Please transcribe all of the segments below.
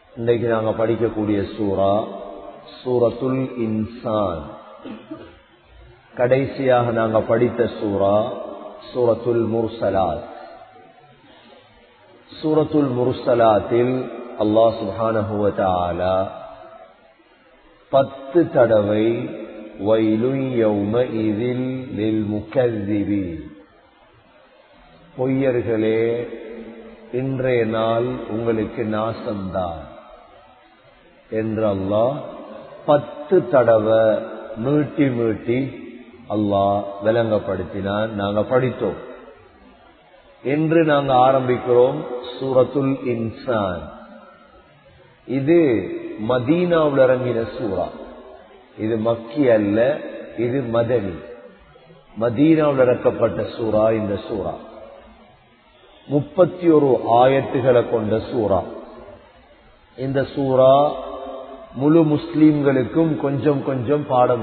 இன்றைக்கு நாங்க படிக்கக்கூடிய சூரா சூரத்துல் இன்சான் கடைசியாக நாங்க படித்த சூரா சூரத்துல் முர்சலாத் சூரத்துல் முர்சலாத்தில் அல்லாஹ் சுபானஹுவ பத்து தடவை இதில் பொய்யர்களே இன்றைய நாள் உங்களுக்கு நாசம்தான் என்று அல்லாஹ் பத்து தடவை மீட்டி மீட்டி அல்லாஹ் விளங்கப்படுத்தினான் நாங்க படித்தோம் என்று நாங்க ஆரம்பிக்கிறோம் சூரத்துல் இன்சான் இது மதீனாவில் இறங்கின சூறா இது மக்கி அல்ல இது மதனி மதீனாவில் இறக்கப்பட்ட சூறா இந்த சூறா முப்பத்தி ஒரு ஆயத்துகளை கொண்ட சூறா இந்த சூறா முழு முஸ்லீம்களுக்கும் கொஞ்சம் கொஞ்சம் பாடம்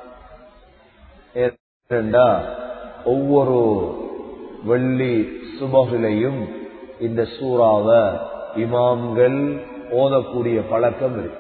இருக்கு ஒவ்வொரு வெள்ளி சுபகிலையும் இந்த சூறாவை இமாம்கள் ஓதக்கூடிய பழக்கம் இருக்கு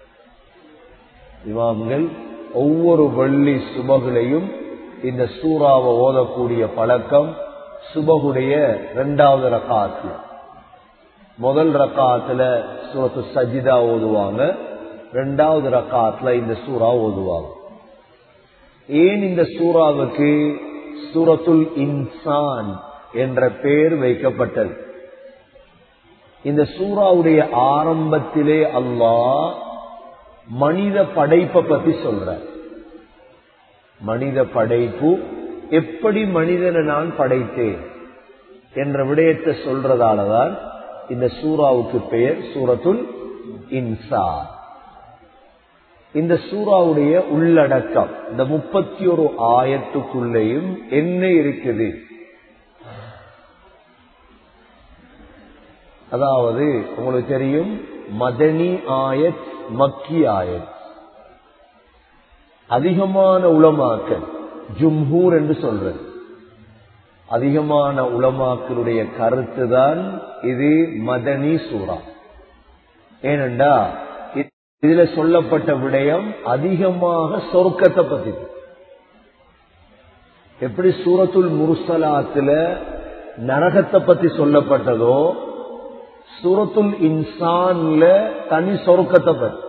இமாம்கள் ஒவ்வொரு வெள்ளி சுபகிலையும் இந்த சூறாவை ஓதக்கூடிய பழக்கம் சுபகுடைய இரண்டாவது ரக்காத்து முதல் ரக்காத்துல சூரத்து சஜிதா ஓதுவாங்க இரண்டாவது ரக்காத்துல இந்த சூறா ஓதுவாங்க ஏன் இந்த சூறாவுக்கு சூரத்துல் இன்சான் என்ற பெயர் வைக்கப்பட்டது இந்த சூறாவுடைய ஆரம்பத்திலே அல்லாஹ் மனித படைப்பை பத்தி சொல்ற மனித படைப்பு எப்படி மனிதனை நான் படைத்தேன் என்ற விடயத்தை சொல்றதாலதான் இந்த சூறாவுக்கு பெயர் சூரத்துல் இன்சா இந்த சூறாவுடைய உள்ளடக்கம் இந்த முப்பத்தி ஒரு ஆயத்துக்குள்ளேயும் என்ன இருக்குது அதாவது உங்களுக்கு தெரியும் மதனி ஆயத் மக்கி ஆயத் அதிகமான உளமாக்கல் ஜும்ஹூர் என்று சொல்றது அதிகமான உளமாக்களுடைய கருத்து தான் இது மதனி சூறா ஏனென்றா இதுல சொல்லப்பட்ட விடயம் அதிகமாக சொர்க்கத்தை பத்தி எப்படி சூரத்துல் முருசலாத்துல நரகத்தை பத்தி சொல்லப்பட்டதோ சூரத்துல் இன்சான்ல தனி சொருக்கத்தை பற்றி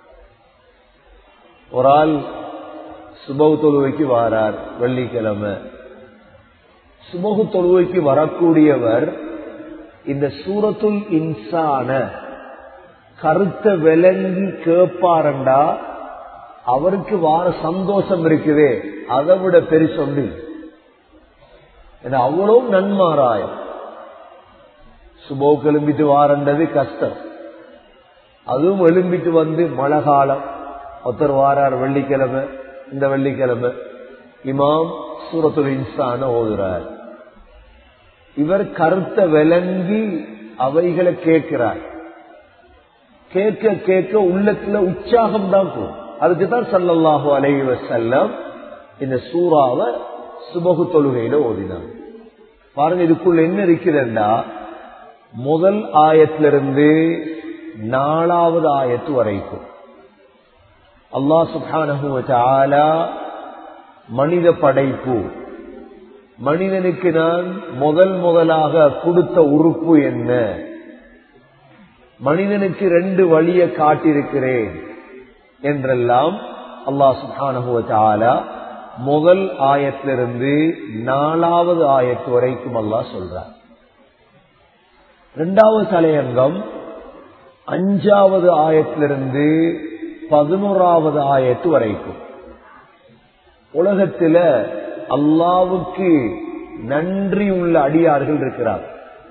ஒரு ஆள் சுபகு தொழுவைக்கு வாரார் வெள்ளிக்கிழமை சுபகு தொழுவைக்கு வரக்கூடியவர் இந்த சூரத்துல் இன்சான கருத்த விளங்கி கேட்பாரண்டா அவருக்கு வார சந்தோஷம் இருக்குதே அதை விட பெரிய சொல்லி அவ்வளவு நன்மாராயம் சுபோ கிளம்பிட்டு வாரண்டது கஷ்டம் அதுவும் எழும்பிட்டு வந்து மழை காலம் ஒருத்தர் வாரார் வெள்ளிக்கிழமை இந்த வெள்ளிக்கிழமை இமாம் சூரத்துல் இன்சான ஓதுறார் இவர் கருத்த விளங்கி அவைகளை கேட்கிறார் கேட்க கேட்க உள்ளத்துல உற்சாகம் தான் போகும் அதுக்குதான் சல்லல்லாஹு அலைவ செல்லம் இந்த சூறாவை சுபகு தொழுகையில ஓதினார் பாருங்க இதுக்குள்ள என்ன இருக்குதுண்டா முதல் ஆயத்திலிருந்து நாலாவது ஆயத்து வரைக்கும் அல்லா சுபானு மனித படைப்பு மனிதனுக்கு நான் முதல் முதலாக கொடுத்த உறுப்பு என்ன மனிதனுக்கு ரெண்டு வழியை காட்டியிருக்கிறேன் என்றெல்லாம் அல்லா சுபானு முதல் ஆயத்திலிருந்து நாலாவது ஆயத்து வரைக்கும் அல்லா சொல்றார் இரண்டாவது தலையங்கம் அஞ்சாவது ஆயத்திலிருந்து பதினோராவது ஆயத்து வரைக்கும் உலகத்துல அல்லாவுக்கு நன்றி உள்ள அடியார்கள் இருக்கிறார்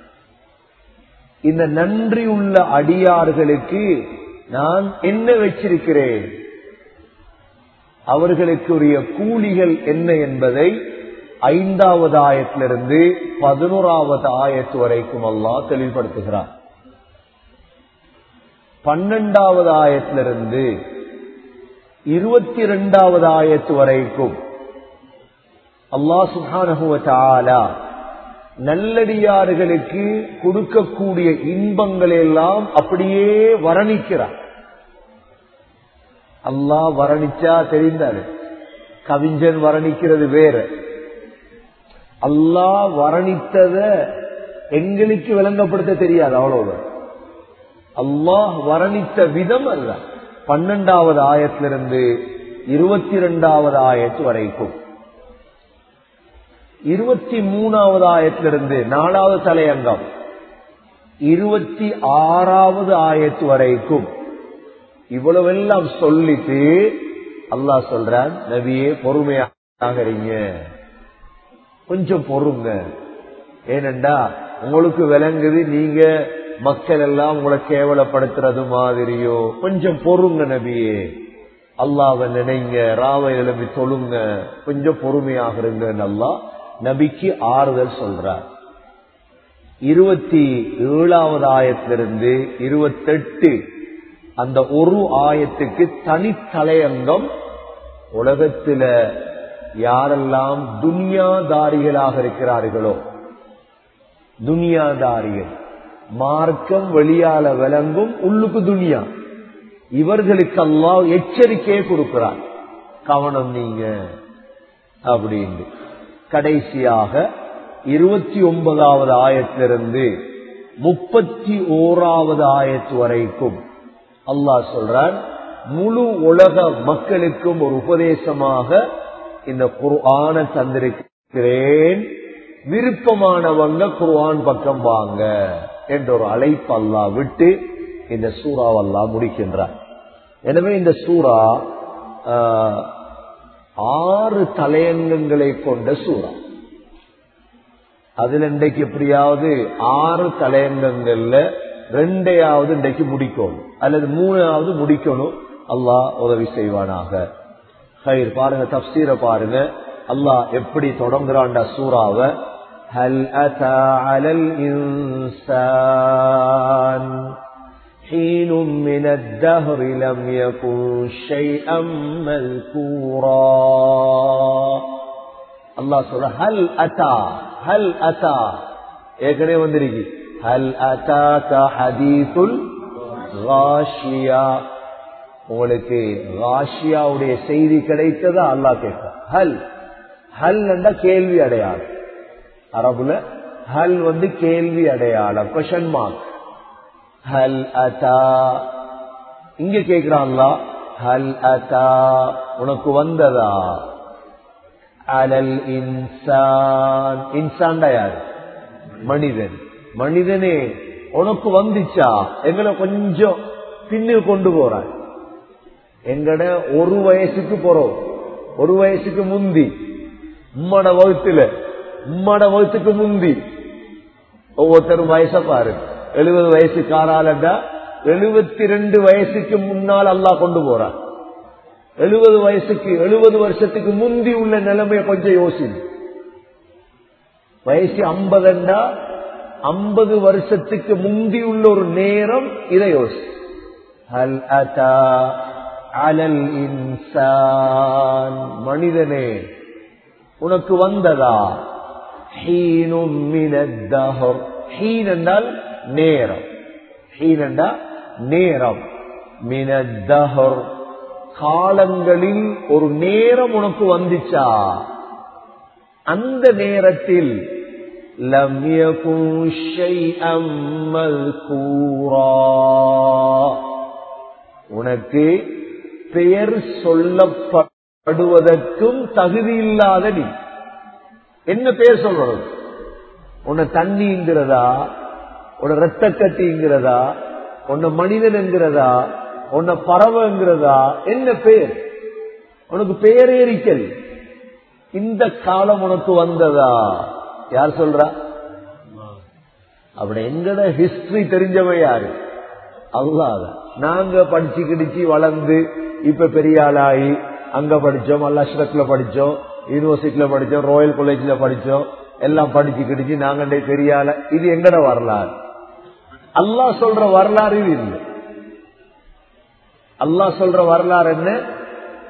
இந்த நன்றி உள்ள அடியார்களுக்கு நான் என்ன வச்சிருக்கிறேன் அவர்களுக்குரிய கூலிகள் என்ன என்பதை ஐந்தாவது ஆயத்திலிருந்து பதினோராவது ஆயத்து வரைக்கும் அல்லா தெளிவுபடுத்துகிறார் பன்னெண்டாவது ஆயத்திலிருந்து இருபத்தி இரண்டாவது ஆயத்து வரைக்கும் அல்லா சுஹானகுவ நல்லடியார்களுக்கு கொடுக்கக்கூடிய இன்பங்களை எல்லாம் அப்படியே வர்ணிக்கிறார் அல்லாஹ் வர்ணிச்சா தெரிந்தாரு கவிஞன் வர்ணிக்கிறது வேற அல்லாஹ் வர்ணித்தத எங்களுக்கு விளங்கப்படுத்த தெரியாது அவ்வளவுதான் அல்லாஹ் வர்ணித்த விதம் அல்ல பன்னெண்டாவது ஆயத்திலிருந்து இருபத்தி இரண்டாவது ஆயத்து வரைக்கும் இருபத்தி மூணாவது ஆயத்திலிருந்து நாலாவது தலையங்கம் இருபத்தி ஆறாவது ஆயத்து வரைக்கும் இவ்வளவெல்லாம் சொல்லிட்டு அல்லாஹ் சொல்றான் நபியே பொறுமையாக இருங்க கொஞ்சம் பொறுங்க ஏனண்டா உங்களுக்கு விளங்குது நீங்க மக்கள் எல்லாம் உங்களை கேவலப்படுத்துறது மாதிரியோ கொஞ்சம் பொறுங்க நபியே அல்லாவை நினைங்க ராவை எழுப்பி தொழுங்க கொஞ்சம் பொறுமையாக இருங்க நல்லா நபிக்கு ஆறுதல் சொல்றார் இருபத்தி ஏழாவது ஆயத்திலிருந்து இருபத்தெட்டு அந்த ஒரு ஆயத்துக்கு தனித்தலையங்கம் உலகத்தில யாரெல்லாம் துன்யாதாரிகளாக இருக்கிறார்களோ துனியாதாரிகள் மார்க்கம் வெளியால விளங்கும் உள்ளுக்கு துனியா இவர்களுக்கு எல்லாம் எச்சரிக்கையை கொடுக்கிறார் கவனம் நீங்க அப்படின்னு கடைசியாக இருபத்தி ஒன்பதாவது ஆயத்திலிருந்து முப்பத்தி ஓராவது ஆயத்து வரைக்கும் அல்லாஹ் சொல்றான் முழு உலக மக்களுக்கும் ஒரு உபதேசமாக இந்த குர்ஆன தந்திருக்கிறேன் விருப்பமானவங்க குர்ஆன் பக்கம் வாங்க என்ற ஒரு அழைப்பு அல்லா விட்டு இந்த சூறாவல்லா முடிக்கின்றார் எனவே இந்த சூறா ஆறு தலையங்கங்களை கொண்ட சூறா அதுல இன்றைக்கு எப்படியாவது ஆறு தலையங்கங்கள்ல ரெண்டையாவது இன்றைக்கு முடிக்கணும் அல்லது மூணாவது முடிக்கணும் அல்லாஹ் உதவி செய்வானாக ஹைர் பாருங்க தப்சீரை பாருங்க அல்லாஹ் எப்படி தொடங்குறான்டா சூறாவை هل أتى على الإنسان حين من الدهر لم يكن شيئا مذكورا الله சொல்ற هل أتى هل أتى ஏற்கனவே வந்திருக்கு هل أتاك حديث الغاشية உங்களுக்கு ராஷியாவுடைய செய்தி கிடைத்ததா அல்லா கேட்க ஹல் ஹல் என்ற கேள்வி அடையாளம் அரபுல ஹல் வந்து கேள்வி அடையாளம் கொஷன் மார்க் ஹல் அத்தா இங்க கேக்குறான்லா ஹல் அத்தா உனக்கு வந்ததா அலல் இன்சான் இன்சான்டா யாரு மனிதன் மனிதனே உனக்கு வந்துச்சா எங்களை கொஞ்சம் பின்னில் கொண்டு போறான் எங்கட ஒரு வயசுக்கு போறோம் ஒரு வயசுக்கு முந்தி உம்மட வகுத்துல உம்மட வகுத்துக்கு முந்தி ஒவ்வொருத்தரும் வயச பாரு எழுபது வயசுக்கு ஆறாலண்டா எழுபத்தி ரெண்டு வயசுக்கு முன்னால் அல்லா கொண்டு போறான் எழுபது வயசுக்கு எழுபது வருஷத்துக்கு முந்தி உள்ள நிலைமையை கொஞ்சம் யோசி வயசு ஐம்பதுண்டா ஐம்பது வருஷத்துக்கு முந்தி உள்ள ஒரு நேரம் இதை யோசி ஹல் அத்தா அலல் இன்சான் மனிதனே உனக்கு வந்ததா ஹீனும் மினத்தஹர் ஹீன் என்றால் நேரம் ஹீன் என்றால் நேரம் மினத்தஹர் காலங்களில் ஒரு நேரம் உனக்கு வந்துச்சா அந்த நேரத்தில் லம் யகுன் ஷைஅம் மல்கூரா உனக்கு பெயர் சொல்லப்படுவதற்கும் தகுதி இல்லாத நீ என்ன பெயர் சொல்றது உன்னை தண்ணிங்கிறதா உன்னை ரத்த கட்டிங்கிறதா உன்னை மனிதன் என்கிறதா உன்னை பறவைங்கிறதா என்ன பெயர் உனக்கு பெயரே இருக்கல் இந்த காலம் உனக்கு வந்ததா யார் சொல்றா அப்படி எங்கட ஹிஸ்டரி தெரிஞ்சவன் யாரு அல்லாத நாங்க படிச்சு கிடிச்சு வளர்ந்து இப்ப பெரிய ஆளாகி அங்க படிச்சோம் அல்லாஷ்ரத்ல படிச்சோம் யூனிவர்சிட்டியில படிச்சோம் ராயல் காலேஜ்ல படிச்சோம் எல்லாம் படிச்சு கிடிச்சு நாங்க பெரிய ஆள இது எங்கட வரலாறு அல்லாஹ் சொல்ற வரலாறு இது இல்லை அல்லாஹ் சொல்ற வரலாறு என்ன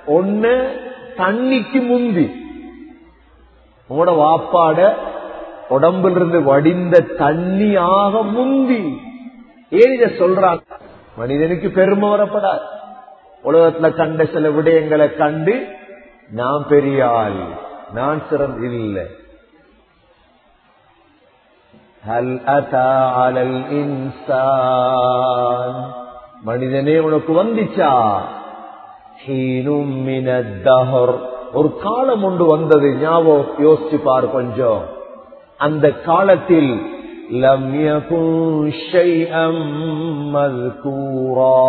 ஒன்னு தண்ணிக்கு முந்தி உங்களோட வாப்பாட உடம்பிலிருந்து வடிந்த தண்ணியாக முந்தி ஏன் இதை சொல்றாங்க மனிதனுக்கு பெருமை வரப்படாது உலகத்துல கண்ட சில விடயங்களை கண்டு நான் பெரிய ஆள் நான் சிறந்த இல்லை هل أتى على الإنسان மனிதனே உனக்கு வந்துச்சா ஹீனும் மினத்தஹர் ஒரு காலம் ஒன்று வந்தது ஞாபகம் யோசிச்சு பார் கொஞ்சம் அந்த காலத்தில் லம் யகுன் ஷைஅம் மذ்கூரா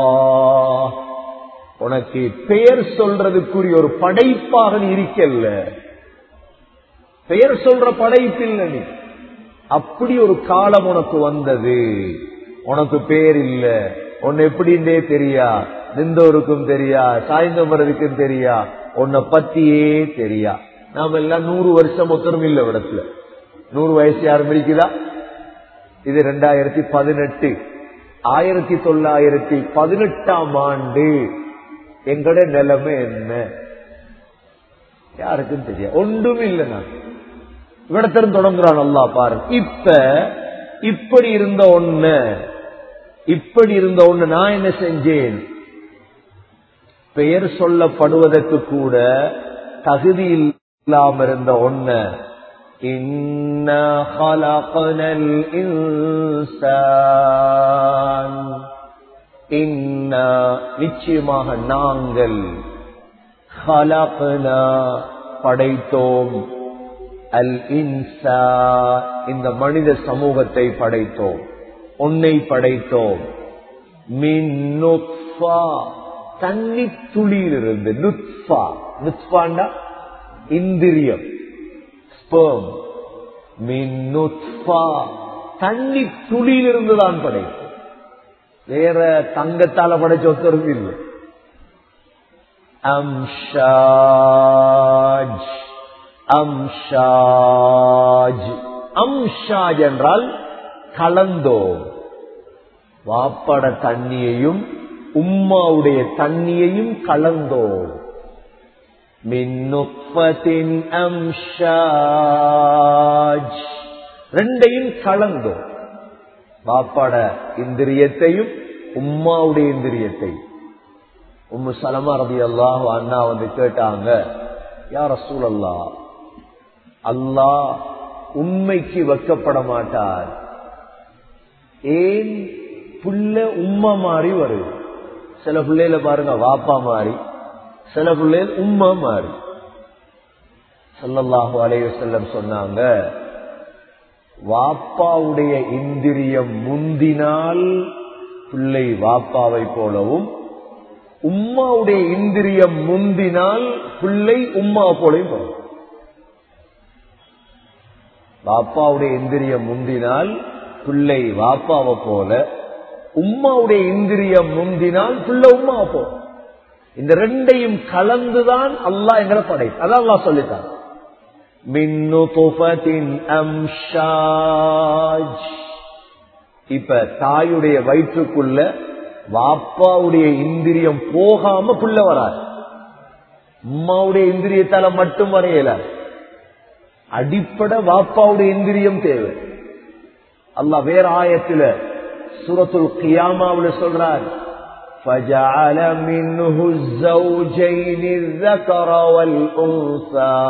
உனக்கு பெயர் சொல்றதுக்குரிய ஒரு படைப்பாக நீ இருக்கல்ல பெயர் சொல்ற படைப்பில்லை நீ அப்படி ஒரு காலம் உனக்கு வந்தது உனக்கு பேர் இல்ல உன்னை எப்படின்னே தெரியா நின்றவருக்கும் தெரியா சாய்ந்தவருக்கும் தெரியா உன்னை பத்தியே தெரியா நாம எல்லாம் நூறு வருஷம் ஒத்தரும் இல்ல இடத்துல நூறு வயசு யாரும் இருக்குதா இது ரெண்டாயிரத்தி பதினெட்டு ஆயிரத்தி தொள்ளாயிரத்தி பதினெட்டாம் ஆண்டு எங்கட நிலைமை என்ன யாருக்கும் தெரியாது ஒன்றும் இல்லை நான் இவ்விடத்திலும் தொடங்குறான் அல்லா பாருங்க இப்ப இப்படி இருந்த ஒண்ணு இப்படி இருந்த ஒண்ணு நான் என்ன செஞ்சேன் பெயர் சொல்லப்படுவதற்கு கூட தகுதி இல்லாம இருந்த ஒண்ணு நிச்சயமாக நாங்கள் படைத்தோம் அல் இன்சா இந்த மனித சமூகத்தை படைத்தோம் உன்னை படைத்தோம் மின் தண்ணி துளியிலிருந்து நுத்பா நுத்பாண்டா இந்திரியம் ஸ்பேம் மின் நுத்பா தண்ணி துளியிலிருந்து தான் படைத்தோம் வேற தங்கத்தால படைச்ச ஒருத்தருக்கு இல்லை அம்ஷாஜ் அம்ஷாஜ் அம்ஷாஜ் என்றால் கலந்தோ வாப்பட தண்ணியையும் உம்மாவுடைய தண்ணியையும் கலந்தோ மின்னுப்பத்தின் அம்ஷாஜ் ரெண்டையும் கலந்தோ வாப்பாட இந்திரியத்தையும் உம்மாவுடைய இந்திரியத்தையும் உம்மு சலமா ரதி அல்லாஹ் அண்ணா வந்து கேட்டாங்க யார் சூழல்லா அல்லாஹ் உண்மைக்கு வைக்கப்பட மாட்டார் ஏன் புள்ள உம்மா மாறி வருது சில பிள்ளைல பாருங்க வாப்பா மாறி சில பிள்ளைகள் உம்மா மாறி சொல்லல்லாஹு அலைய செல்லம் சொன்னாங்க வாப்பாவுடைய இந்திரியம் முந்தினால் பிள்ளை வாப்பாவை போலவும் உம்மாவுடைய இந்திரியம் முந்தினால் பிள்ளை உம்மா போலையும் போகும் வாப்பாவுடைய இந்திரியம் முந்தினால் பிள்ளை வாப்பாவை போல உம்மாவுடைய இந்திரியம் முந்தினால் பிள்ளை உம்மா போ இந்த ரெண்டையும் கலந்துதான் அல்லாஹ் எங்களை படை அதான் அல்லாஹ் சொல்லிட்டான் மின்னுபத்தின் அம்ஷாஜ் இப்ப தாயுடைய வயிற்றுக்குள்ள வாப்பாவுடைய இந்திரியம் போகாம புள்ள வராது அம்மாவுடைய இந்திரியத்தால மட்டும் வரையல அடிப்படை வாப்பாவுடைய இந்திரியம் தேவை அல்லாஹ் வேற ஆயத்துல சூரத்துல் கியாமாவுல சொல்றார் فجعل منه الزوجين الذكر والأنثى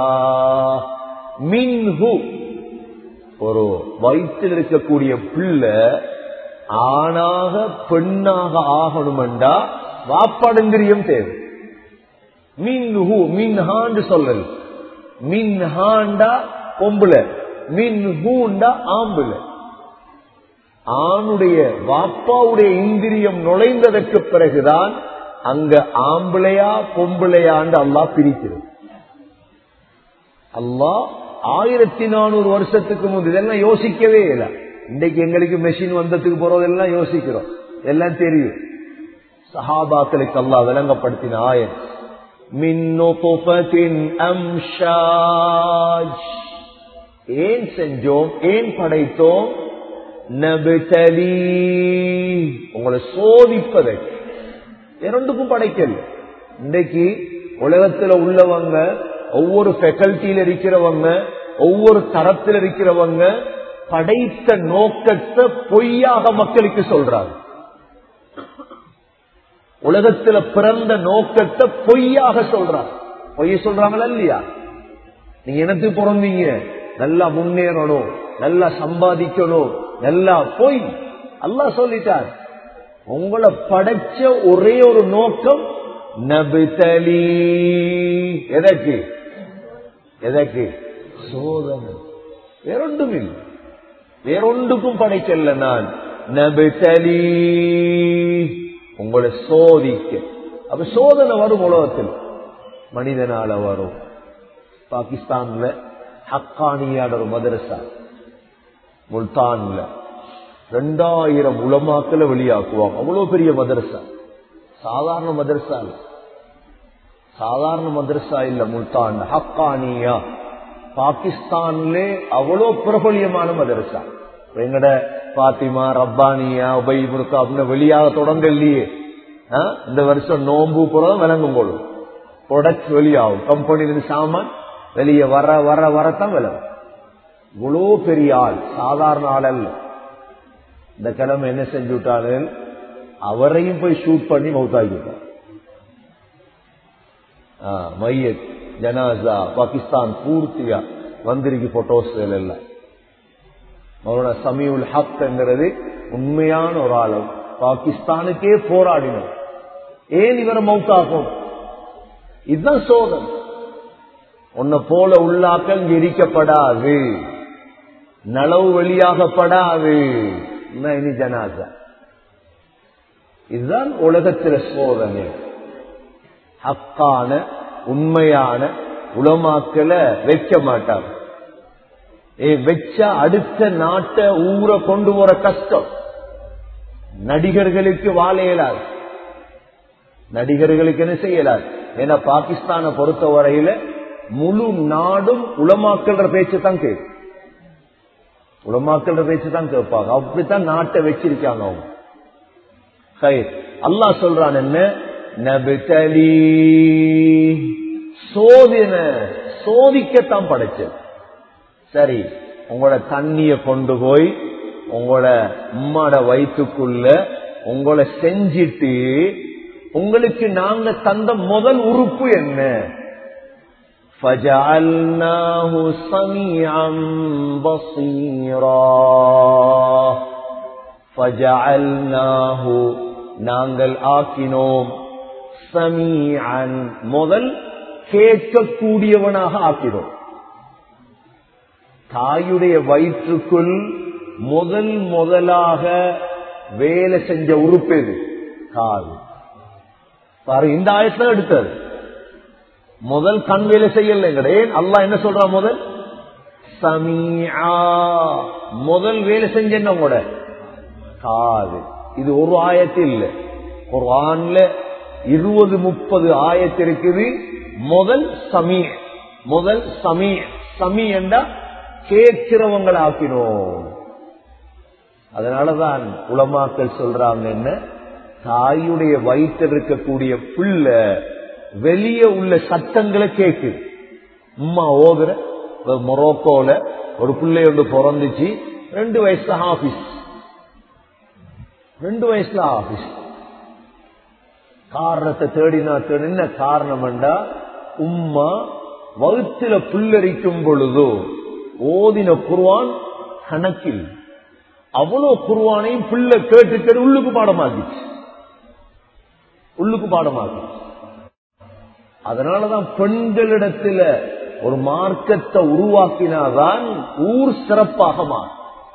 منه ஒரு வயிற்றில் இருக்கக்கூடிய பிள்ளை ஆணாக பெண்ணாக ஆகணுமெண்டா வாப்பாடுங்கிரியம் தேவை மின்ஹு மின்ஹான்னு சொல்லல் மின்ஹாண்டா பொம்புல மின்ஹூண்டா ஆம்புல ஆணுடைய வாப்பாவுடைய இந்திரியம் நுழைந்ததற்கு பிறகுதான் அங்க ஆம்பளையா பொம்பளையாண்டு அல்லா பிரிக்கிறது அல்லா ஆயிரத்தி நானூறு வருஷத்துக்கு முந்தைய இதெல்லாம் யோசிக்கவே இல்லை இன்னைக்கு எங்களுக்கு மெஷின் வந்ததுக்கு போறதெல்லாம் யோசிக்கிறோம் எல்லாம் தெரியும் சஹாபாக்களுக்கு அல்லா விளங்கப்படுத்தின ஆயர் மின்னுபத்தின் அம்ஷாஜ் ஏன் செஞ்சோம் ஏன் படைத்தோம் நபிதலி உங்களை சோதிப்பதற்கு இரண்டுக்கும் படைக்கல் இன்றைக்கு உலகத்துல உள்ளவங்க ஒவ்வொரு ஃபெக்கல்ட்டியில இருக்கிறவங்க ஒவ்வொரு தரத்தில் இருக்கிறவங்க படைத்த நோக்கத்தை பொய்யாக மக்களுக்கு சொல்றாங்க உலகத்துல பிறந்த நோக்கத்தை பொய்யாக சொல்றாங்க பொய்ய சொல்றாங்களா இல்லையா நீங்க எனக்கு பிறந்தீங்க நல்லா முன்னேறணும் நல்லா சம்பாதிக்கணும் நல்லா பொய் அல்லாஹ் சொல்லிட்டார் உங்களை படைச்ச ஒரே ஒரு நோக்கம் நபிதலி எதற்கு எதற்கு சோதனை வேறொன்றும் இல்லை வேறொன்றுக்கும் படைக்கல நான் நபிதலி உங்களை சோதிக்க அப்ப சோதனை வரும் உலகத்தில் மனிதனால வரும் பாகிஸ்தான்ல ஹக்கானியான ஒரு மதரசா முல்தான்ல ரெண்டாயிரம் உலமாக்களை வெளியாக்குவாங்க அவ்வளவு பெரிய மதரசா சாதாரண மதரசா இல்ல சாதாரண மதரசா இல்ல முல்தான் ஹக்கானியா பாகிஸ்தான்ல அவ்வளவு பிரபலியமான மதரசா எங்கட பாத்திமா ரப்பானியா உபை முருக்கா அப்படின்னு வெளியாக தொடங்க இல்லையே இந்த வருஷம் நோம்பு புறம் விளங்கும் போலும் ப்ரொடக்ட் வெளியாகும் கம்பெனில சாமான் வெளியே வர வர வரத்தான் விளங்கும் இவ்வளோ பெரிய ஆள் சாதாரண ஆள் அல்ல இந்த கிழமை என்ன செஞ்சு விட்டாரு அவரையும் போய் ஷூட் பண்ணி மவுத்தாக்கி விட்டார் மையத் ஜனாசா பாகிஸ்தான் பூர்த்தியா வந்திருக்கு போட்டோஸ் எல்லாம் அவரோட சமியுல் ஹக்ங்கிறது உண்மையான ஒரு ஆளும் பாகிஸ்தானுக்கே போராடினோம் ஏன் இவரை மவுத்தாக்கும் இதுதான் சோதனை உன்னை போல உள்ளாக்கள் எரிக்கப்படாது நலவு வெளியாகப்படாது இனி ஜனாசா இதுதான் உலகத்தில சோதனை ஹக்கான உண்மையான உலமாக்களை வைக்க மாட்டாங்க ஏ வச்சா அடுத்த நாட்டை ஊரை கொண்டு போற கஷ்டம் நடிகர்களுக்கு வாழ இயலாது நடிகர்களுக்கு என்ன செய்யலாது ஏன்னா பாகிஸ்தானை பொறுத்த வரையில முழு நாடும் உளமாக்கல்ற பேச்சு தான் கேட்கும் உளமாக்கல்ற பேச்சு தான் கேட்பாங்க அப்படித்தான் நாட்டை வச்சிருக்காங்க அவங்க அல்லா சொல்றான் என்ன நபிதலி சோதனை சோதிக்கத்தான் படைச்சது சரி உங்களோட தண்ணிய கொண்டு போய் உங்களோட உம்மாட வயிற்றுக்குள்ள உங்களை செஞ்சிட்டு உங்களுக்கு நாங்க தந்த முதல் உறுப்பு என்ன فجعلناه سميعا بصيرا فجعلناه நாங்கள் ஆக்கினோம் சமீஅன் முதல் கேட்கக்கூடியவனாக ஆக்கினோம் தாயுடைய வயிற்றுக்குள் முதல் முதலாக வேலை செஞ்ச உறுப்பு எது காது பாரு இந்த ஆயத்துல எடுத்தது முதல் கண் வேலை செய்யல கிடையாது அல்லா என்ன சொல்றா முதல் சமீஆ முதல் வேலை செஞ்ச கூட காது இது ஒரு ஆயத்து இல்ல ஒரு ஆண்ல இருபது முப்பது ஆயத்து இருக்குது முதல் சமீ முதல் சமீ சமீ என்றா கேட்கிறவங்களை ஆக்கினோம் அதனாலதான் உலமாக்கள் சொல்றாங்க என்ன தாயுடைய வயிற்றில் இருக்கக்கூடிய பிள்ளை வெளியே உள்ள சத்தங்களை கேக்கு உம்மா ஓதுற மொரோக்கோல ஒரு பிள்ளை ஒன்று பிறந்துச்சு ரெண்டு வயசுல ஆபீஸ் ரெண்டு வயசுல ஆபீஸ் காரணத்தை தேடினா தேடி என்ன காரணம் என்றா உம்மா வகுத்துல புல்லரிக்கும் பொழுதோ ஓதின குருவான் கணக்கில் அவ்வளவு குருவானையும் பிள்ளை கேட்டு கேட்டு உள்ளுக்கு பாடமாக்கிச்சு உள்ளுக்கு பாடமாக்கிச்சு அதனாலதான் பெண்களிடத்துல ஒரு மார்க்கத்தை உருவாக்கினாதான் ஊர் சிறப்பாக மாறும்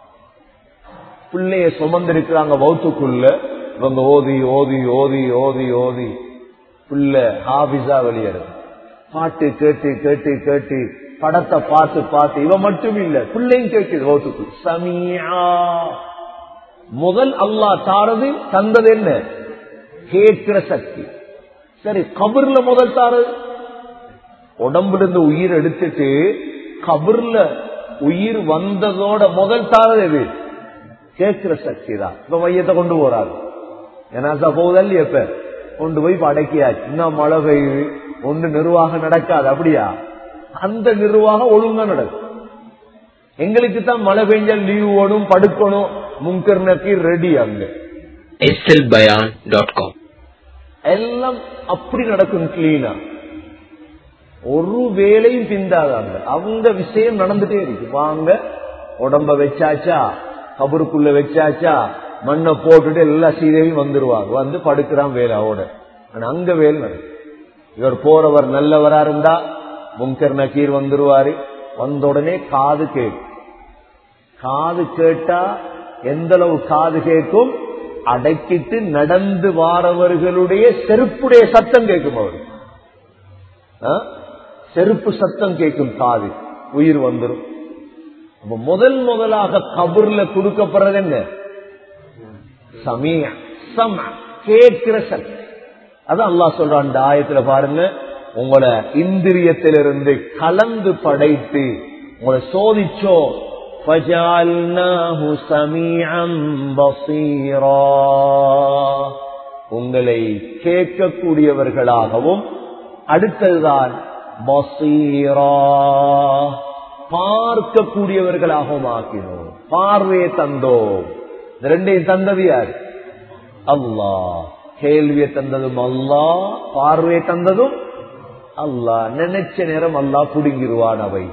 பிள்ளைய சுமந்திருக்கிறாங்க வௌத்துக்குள்ள இவங்க ஓதி ஓதி ஓதி ஓதி ஓதி பிள்ளை ஹாபிஸா வெளியேறது பாட்டு கேட்டு கேட்டு கேட்டு படத்தை பார்த்து பார்த்து இவ மட்டும் இல்ல பிள்ளையும் கேட்குது வௌத்துக்கு சமியா முதல் அல்லாஹ் தாரது தந்தது என்ன கேட்கிற சக்தி சரி கபர்ல முதல் தாரது உடம்புல இருந்து உயிர் எடுத்துட்டு கபர்ல உயிர் வந்ததோட முதல் தாரது எது கேட்கிற சக்தி தான் இப்ப மையத்தை கொண்டு போறாரு ஏன்னா போகுதல் எப்ப கொண்டு போய் படைக்கியாச்சு இன்னும் மழை பெய்யுது ஒன்று நிர்வாகம் நடக்காது அப்படியா அந்த நிர்வாகம் ஒழுங்கா நடக்கும் எங்களுக்கு தான் மழை பெஞ்சால் லீவ் ஓடும் படுக்கணும் முங்கர் நக்கீர் ரெடி அங்க slbayan.com எல்லாம் அப்படி நடக்கும் கிளீனா ஒரு வேலையும் பிந்தாதாங்க அவங்க விஷயம் நடந்துட்டே இருக்கு வாங்க உடம்ப வச்சாச்சா கபருக்குள்ள வச்சாச்சா மண்ணை போட்டுட்டு எல்லா சீதையும் வந்துருவாங்க வந்து படுக்கிறான் வேலையோட ஆனா அங்க வேலை நடக்கும் இவர் போறவர் நல்லவரா இருந்தா முங்கர் நக்கீர் வந்துருவாரு வந்த உடனே காது கேட்கும் காது கேட்டா எந்த அளவு காது கேட்கும் அடக்கிட்டு நடந்து வாரவர்களுடைய செருப்புடைய சத்தம் கேட்கும் அவரு ஆ? செருப்பு சத்தம் கேட்கும் காது உயிர் வந்துடும் அப்ப முதல் முதலாக கபூர்ல கொடுக்கப்படுறது என்ன சமீய சம கேட்கிற சக்தி அதான் அல்லாஹ் சொல்றான் இந்த ஆயத்துல பாருங்க உங்களை இந்திரியத்திலிருந்து கலந்து படைத்து உங்களை சோதிச்சோ فَجَعَلْنَاهُ سَمِيعًا بَصِيرًا உங்களை கேட்கக்கூடியவர்களாகவும் அடுத்ததுதான் பசீரா பார்க்கக்கூடியவர்களாகவும் ஆக்கினோம் பார்வையை தந்தோம் இந்த ரெண்டையும் தந்தது யார் அல்லாஹ் கேள்வியை தந்ததும் அல்லாஹ் பார்வையை தந்ததும் அல்லாஹ் நினைச்ச நேரம் அல்லாஹ் புடுங்கிருவான் அவை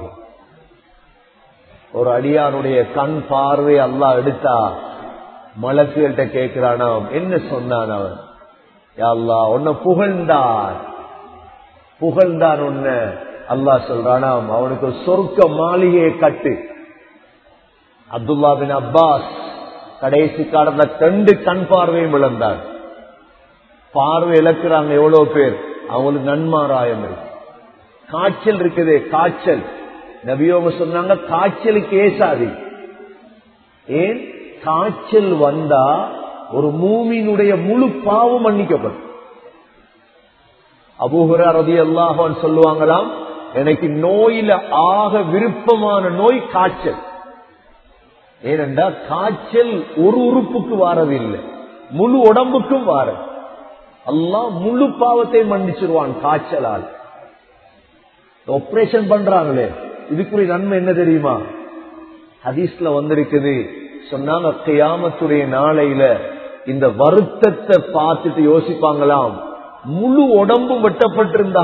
ஒரு அடியானுடைய கண் பார்வை அல்லாஹ் எடுத்தா மலக்குகள்கிட்ட கேட்கிறானாம் என்ன சொன்னான் அவன் யா அல்லாஹ் உன்னை புகழ்ந்தான் புகழ்ந்தான் உன்ன அல்லாஹ் சொல்றானாம் அவனுக்கு ஒரு சொர்க்க மாளிகையை கட்டு அப்துல்லா பின் அப்பாஸ் கடைசி காலத்துல கண்டு கண் பார்வையும் இழந்தான் பார்வை இழக்கிறாங்க எவ்வளவு பேர் அவங்களுக்கு நன்மாராயம் இருக்கு காய்ச்சல் இருக்குது காய்ச்சல் நபியோங்க சொன்னாங்க காய்ச்சலுக்கு ஏசாதி ஏன் காய்ச்சல் வந்தா ஒரு மூமியினுடைய முழு பாவம் மன்னிக்கப்படும் அபூஹரா ரதி அல்லாஹான் சொல்லுவாங்களாம் எனக்கு நோயில ஆக விருப்பமான நோய் காய்ச்சல் ஏனென்றா காய்ச்சல் ஒரு உறுப்புக்கு வாரதில்லை முழு உடம்புக்கும் வாரது அல்லாஹ் முழு பாவத்தை மன்னிச்சிருவான் காய்ச்சலால் ஆபரேஷன் பண்றாங்களே இதுக்குரிய நன்மை என்ன தெரியுமா ஹதீஸ்ல வந்திருக்குது சொன்னாங்க கியாமத்துடைய நாளையில இந்த வருத்தத்தை பார்த்துட்டு யோசிப்பாங்களாம் முழு உடம்பும் வெட்டப்பட்டிருந்தா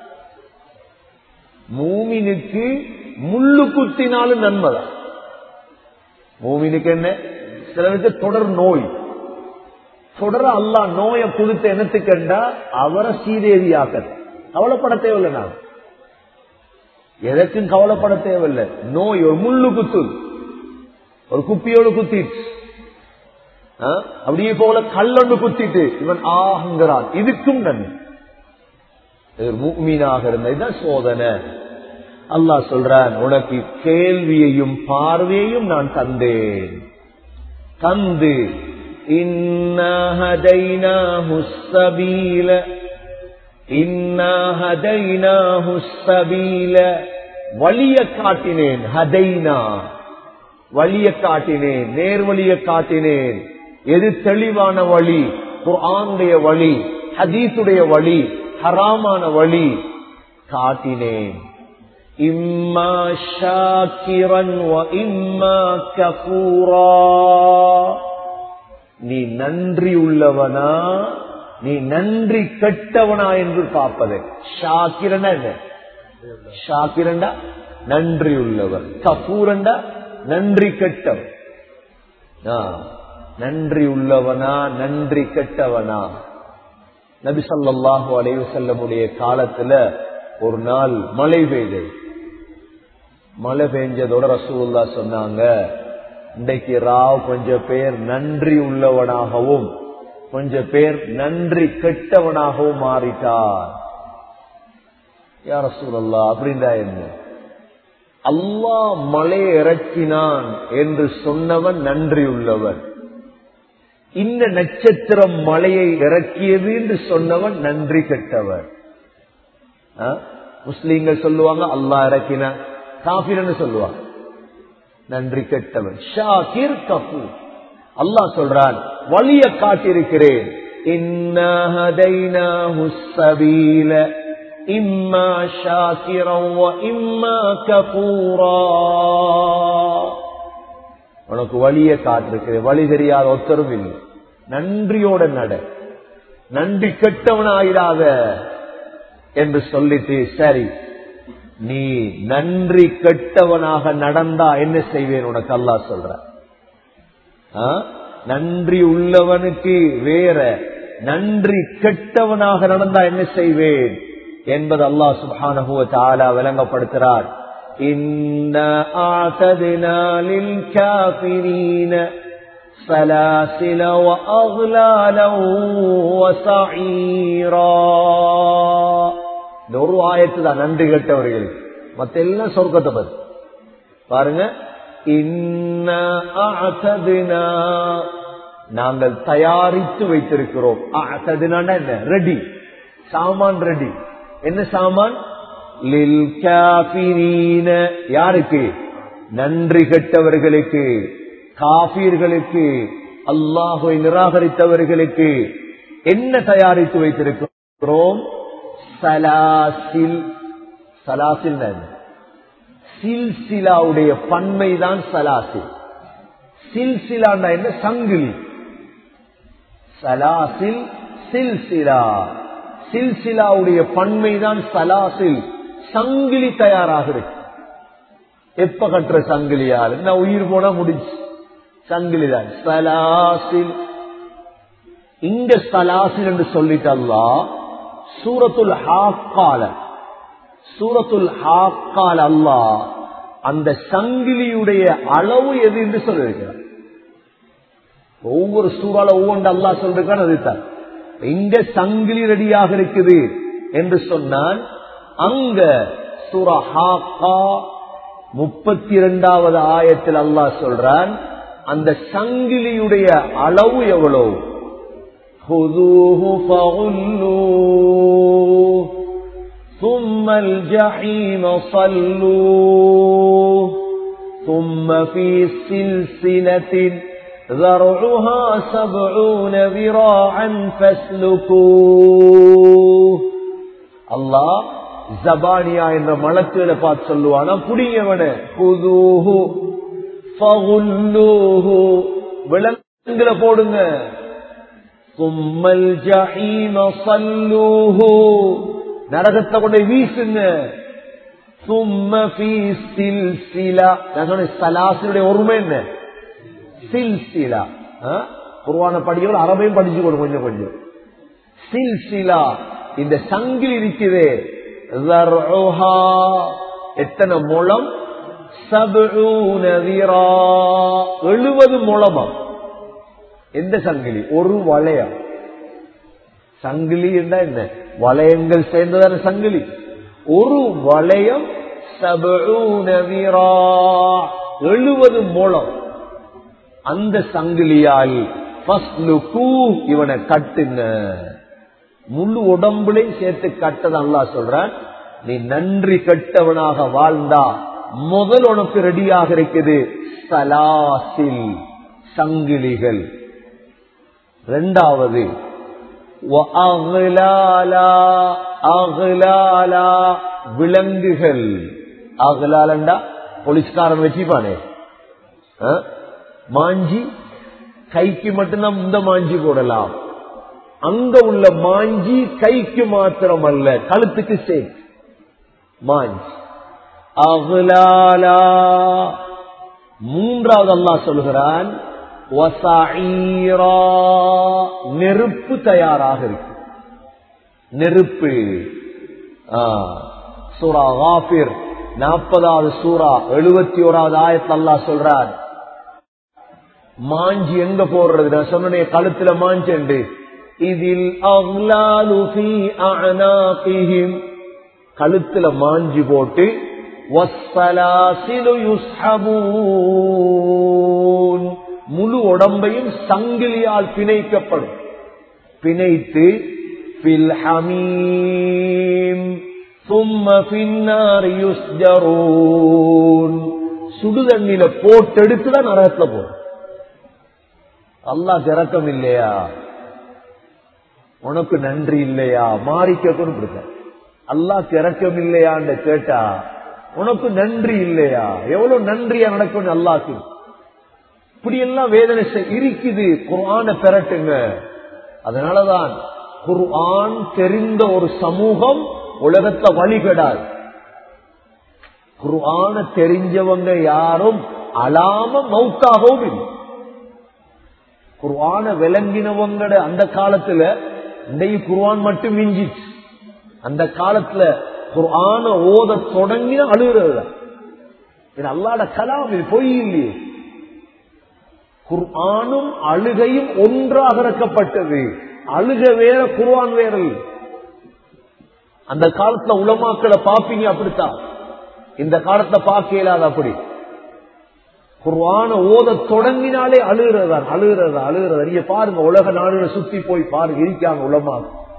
மூமினுக்கு முள்ளு குத்தினாலும் நன்மைதான் மூமினுக்கு என்ன சிலருக்கு தொடர் நோய் தொடர அல்லா நோயை கொடுத்த என்னத்துக்கண்டா அவரை சீதேவியாக்க கவலைப்பட தேவையில்லை நான் எதற்கும் கவலைப்பட தேவையில்லை நோய் ஒரு முள்ளு குத்து ஒரு குப்பியோடு குத்திட்டு ஆ? அப்படியே போல கல்லொண்டு குத்திட்டு இவன் ஆகுங்கிறான் இதுக்கும் நன்மை இது ஒரு முஃமினாக இருந்த இதுதான் சோதனை அல்லாஹ் சொல்றான் உனக்கு கேள்வியையும் பார்வையையும் நான் தந்தேன் தந்து இன்னா ஹதைனாஹு ஸபீல இன்னா ஹதைனாஹு ஸபீல வழிய காட்டினேன் ஹதைனா வழிய காட்டினேன் நேர்வழிய காட்டினேன் எது தெளிவான வழி குர்ஆனுடைய வழி ஹதீஸுடைய வழி ஹராமான வழி காட்டினேன் இம்மா ஷாக்கிரன் வ இம்மா கஃபூரா நீ நன்றி உள்ளவனா நீ நன்றி கெட்டவனா என்று பார்ப்பது ஷாக்கிரனா என்ன ஷாக்கிரண்டா நன்றி உள்ளவர் கபூரண்டா நன்றி கெட்டவன் ஆ, நன்றி உள்ளவனா நன்றி கெட்டவனா நபி ஸல்லல்லாஹு அலைஹி வஸல்லமுடைய காலத்துல ஒரு நாள் மழை பெய்தது மழை பெஞ்சதோட ரசூலுல்லா சொன்னாங்க இன்றைக்கு ராவ் கொஞ்சம் பேர் நன்றி உள்ளவனாகவும் கொஞ்சம் பேர் நன்றி கெட்டவனாகவும் மாறிட்டார் யார் ரசூலல்லா அப்படின்றா என்ன அல்லாஹ் மழை இறக்கினான் என்று சொன்னவன் நன்றி உள்ளவன் இந்த நட்சத்திரம் மழையை இறக்கியது என்று சொன்னவன் நன்றி கெட்டவன் ஆ? முஸ்லீம்கள் சொல்லுவாங்க அல்லாஹ் இறக்கின காபிரன்னு சொல்லுவாங்க நன்றி கெட்டவன் ஷாகிர் கபூர் அல்லாஹ் சொல்றான் வழிய காட்டியிருக்கிறேன் இன்னா ஹதைனாஹு ஸபீல إما شاكرا وإما كفورا உனக்கு வழியை காட்டிருக்கிற வழி தெரியாத ஒத்தரும் இல்லை நன்றியோட நட நன்றி கெட்டவனாயிராத என்று சொல்லிட்டு சரி நீ நன்றி கெட்டவனாக நடந்தா என்ன செய்வேன் உனக்கு அல்லா சொல்ற ஆ? நன்றி உள்ளவனுக்கு வேற நன்றி கெட்டவனாக நடந்தா என்ன செய்வேன் என்பது அல்லாஹ் சுப்ஹானஹு வ தஆலா விளங்கப்படுத்துகிறார் இன்ன ஆததுனா லில் காஃபிரீன سلاسل وأغلالا وسعيرا இந்த ஒரு ஆயத்து தான் நன்றி கெட்டவர்களுக்கு மத்த எல்லாம் சொர்க்கத்தை பத்தி பாருங்க இன்ன அஅததுனா நாங்கள் தயாரித்து வைத்திருக்கிறோம் அஅததுனான்னா என்ன ரெடி சாமான் ரெடி என்ன சாமான் லில் காஃபிரீன யாருக்கு நன்றி கெட்டவர்களுக்கு காபீர்களுக்கு அல்லாஹை நிராகரித்தவர்களுக்கு என்ன தயாரித்து வைத்திருக்கிறோம் சலாசில் சலாசில் சில்சிலாவுடைய பன்மைதான் சலாசில் சில்சிலாண்டா என்ன சங்கிலி சலாசில் சில்சிலா சில்சிலாவுடைய பன்மைதான் சலாசில் சங்கிலி தயாராக இருக்கு எப்ப கட்டுற சங்கிலியால் என்ன உயிர் போனா முடிச்சு சங்கிலி தான் சலாசில் இங்க சலாசில் என்று சொல்லிட்டு அல்லா சூரத்துல் ஹாக்கால சூரத்துல் ஹாக்கால் அல்லா அந்த சங்கிலியுடைய அளவு எது என்று சொல்லியிருக்கிறார் ஒவ்வொரு சூறால ஒவ்வொன்று அல்லா சொல்றான் அதுதான் இங்க சங்கிலி ரெடியாக இருக்குது என்று சொன்னால் அங்க சூரா ஹாக்கா முப்பத்தி இரண்டாவது ஆயத்தில் அல்லாஹ் சொல்றான் அந்த சங்கிலியுடைய அளவு எவ்வளவு خذوه فغلوه ثم الجحيم صلوه ثم في سلسلة ذرعها سبعون ذراعا فاسلكوه الله ஜபானியா என்ற மலக்குகளை பார்த்து சொல்லுவானா புடிங்கவன புதூஹு ஃபகுல்லூஹு விலங்குல போடுங்க கும்மல் ஜஹீம சல்லூஹு நரகத்தை கொண்டு வீசுங்க சும்ம ஃபீ சில்சிலா நான் சொன்னேன் சலாசிலுடைய ஒருமை என்ன சில்சிலா குருவான படிக்கணும் அரபையும் படிச்சுக்கணும் கொஞ்சம் கொஞ்சம் சில்சிலா இந்த சங்கிலி இருக்குதே ذرعها எத்தனை முளம் எழுபது முளமா எந்த சங்கிலி ஒரு வளையம் சங்கிலி என்ன என்ன வளையங்கள் சேர்ந்ததான சங்கிலி ஒரு வளையம் எழுபது மூலம் அந்த சங்கிலியால் இவனை கட்டுங்க முழு உடம்புலையும் சேர்த்து கட்டது அல்லா சொல்றான் நீ நன்றி கட்டவனாக வாழ்ந்தா முதல் உனக்கு ரெடியாக இருக்குது சலாசில் சங்கிலிகள் ரெண்டாவது விலங்குகள் அகலாலண்டா போலீஸ்காரன் வச்சுப்பானே மாஞ்சி கைக்கு மட்டும்தான் இந்த மாஞ்சி போடலாம் அங்க உள்ள மாஞ்சி கைக்கு மாத்திரம் அல்ல கழுத்துக்கு சேர்த்து மாஞ்சி அகலாலா மூன்றாவது அல்லா சொல்கிறான் நெருப்பு தயாராக இருக்கு நெருப்பு சூரா காபிர் நாற்பதாவது சூரா எழுபத்தி ஓராவது ஆயத்து அல்லா சொல்றார் மாஞ்சி எங்க போடுறது நான் சொன்ன கழுத்துல மாஞ்சண்டு இதில் கழுத்துல மாஞ்சி போட்டு முழு உடம்பையும் சங்கிலியால் பிணைக்கப்படும் பிணைத்து சுடுதண்ணில போட்டெடுத்துதான் நரகத்துல போடும் அல்லா திறக்கம் இல்லையா உனக்கு நன்றி இல்லையா மாறி கேட்கணும் கொடுக்க அல்லாஹ் இறக்கம் இல்லையான்னு கேட்டா உனக்கு நன்றி இல்லையா எவ்வளவு நன்றியா நடக்கும் அல்லாக்கு இப்படி எல்லாம் வேதனை செய்- இருக்குது குர்ஆனை பெறட்டுங்க அதனாலதான் குர்ஆன் தெரிந்த ஒரு சமூகம் உலகத்தை வழிகடாது குர்ஆன தெரிஞ்சவங்க யாரும் அலாம மௌத்தாகவும் இல்லை குர்ஆன விளங்கினவங்கட அந்த காலத்துல இன்றைக்கு குர்ஆன் மட்டும் மிஞ்சிச்சு அந்த காலத்துல குர்ஆன ஓத தொடங்கின அழுகிறது இது அல்லாட கலாம் இது பொய் இல்லையே குர்ஆனும் அழுகையும் ஒன்றாக இறக்கப்பட்டது அழுக வேற குர்ஆன் வேற இல்லை. அந்த காலத்துல உலமாக்களை பாப்பீங்க அப்படித்தான் இந்த காலத்துல பார்க்க இயலாது அப்படி குர்ஆன ஓத தொடங்கினாலே அழுகிறதான் அழுகிறதா அழுகிறதா நீங்க பாருங்க உலக நாடுகளை சுத்தி போய் பாருங்க இருக்காங்க உலமா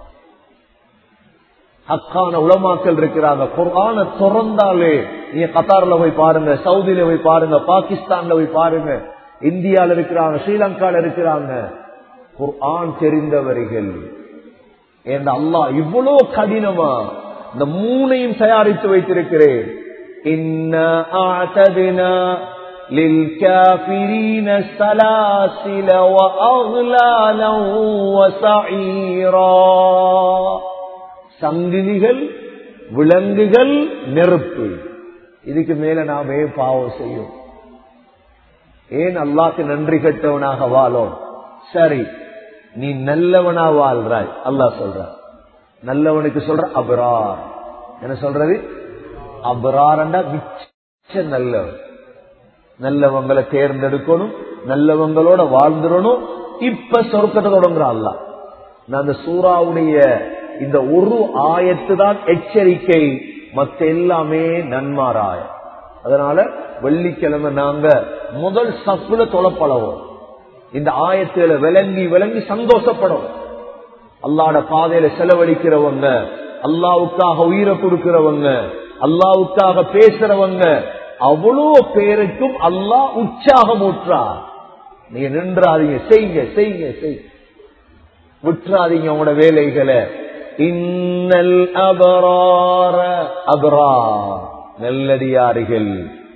ஹக்கான உலமாக்கள் இருக்கிறாங்க குர்ஆன திறந்தாலே நீங்க கத்தார்ல போய் பாருங்க சவுதியில போய் பாருங்க பாகிஸ்தான்ல போய் பாருங்க இந்தியால இருக்கிறாங்க ஸ்ரீலங்கால இருக்கிறாங்க குர்ஆன் தெரிந்தவர்கள் ஏன் அல்லாஹ் இவ்வளவு கடினமா இந்த மூணையும் தயாரித்து வைத்திருக்கிறேன் இன்ன ஆத்ததுனா للكافرين سلاسل وأغلالا وسعيرا சங்கிலிகள் விலங்குகள் நெருப்பு இதுக்கு மேல நாம ஏன் பாவம் செய்யும் ஏன் அல்லாக்கு நன்றி கட்டவனாக வாழோம் சரி நீ நல்லவனா வாழ்றாய் அல்லாஹ் சொல்ற நல்லவனுக்கு சொல்ற அபரார் என்ன சொல்றது அபராரண்டா மிச்ச நல்லவன் நல்லவங்களை தேர்ந்தெடுக்கணும் நல்லவங்களோட வாழ்ந்துடணும் இப்ப சொர்க்கத்தை தொடங்குறான் அல்லாஹ் நான் அந்த சூறாவுடைய இந்த ஒரு ஆயத்து தான் எச்சரிக்கை மத்த எல்லாமே நன்மாராய அதனால வெள்ளிக்கிழமை நாங்க முதல் சப்புல தொலைப்பழவோம் இந்த ஆயத்துல விளங்கி விளங்கி சந்தோஷப்படும் அல்லாட பாதையில செலவழிக்கிறவங்க அல்லாவுக்காக உயிரை கொடுக்கிறவங்க அல்லாவுக்காக பேசுறவங்க அவ்வளோ பேருக்கும் அல்லாஹ் உற்சாகம் ஊற்றார் நீங்க நின்றாதீங்க செய்யுங்க செய்யுங்க செய்யுங்க விட்டுறாதீங்க உங்களோட வேலைகளை இன்னல் அபரார அபரா நல்லடியார்கள்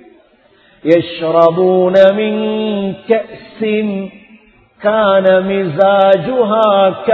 يشربون من كأس كان مزاجها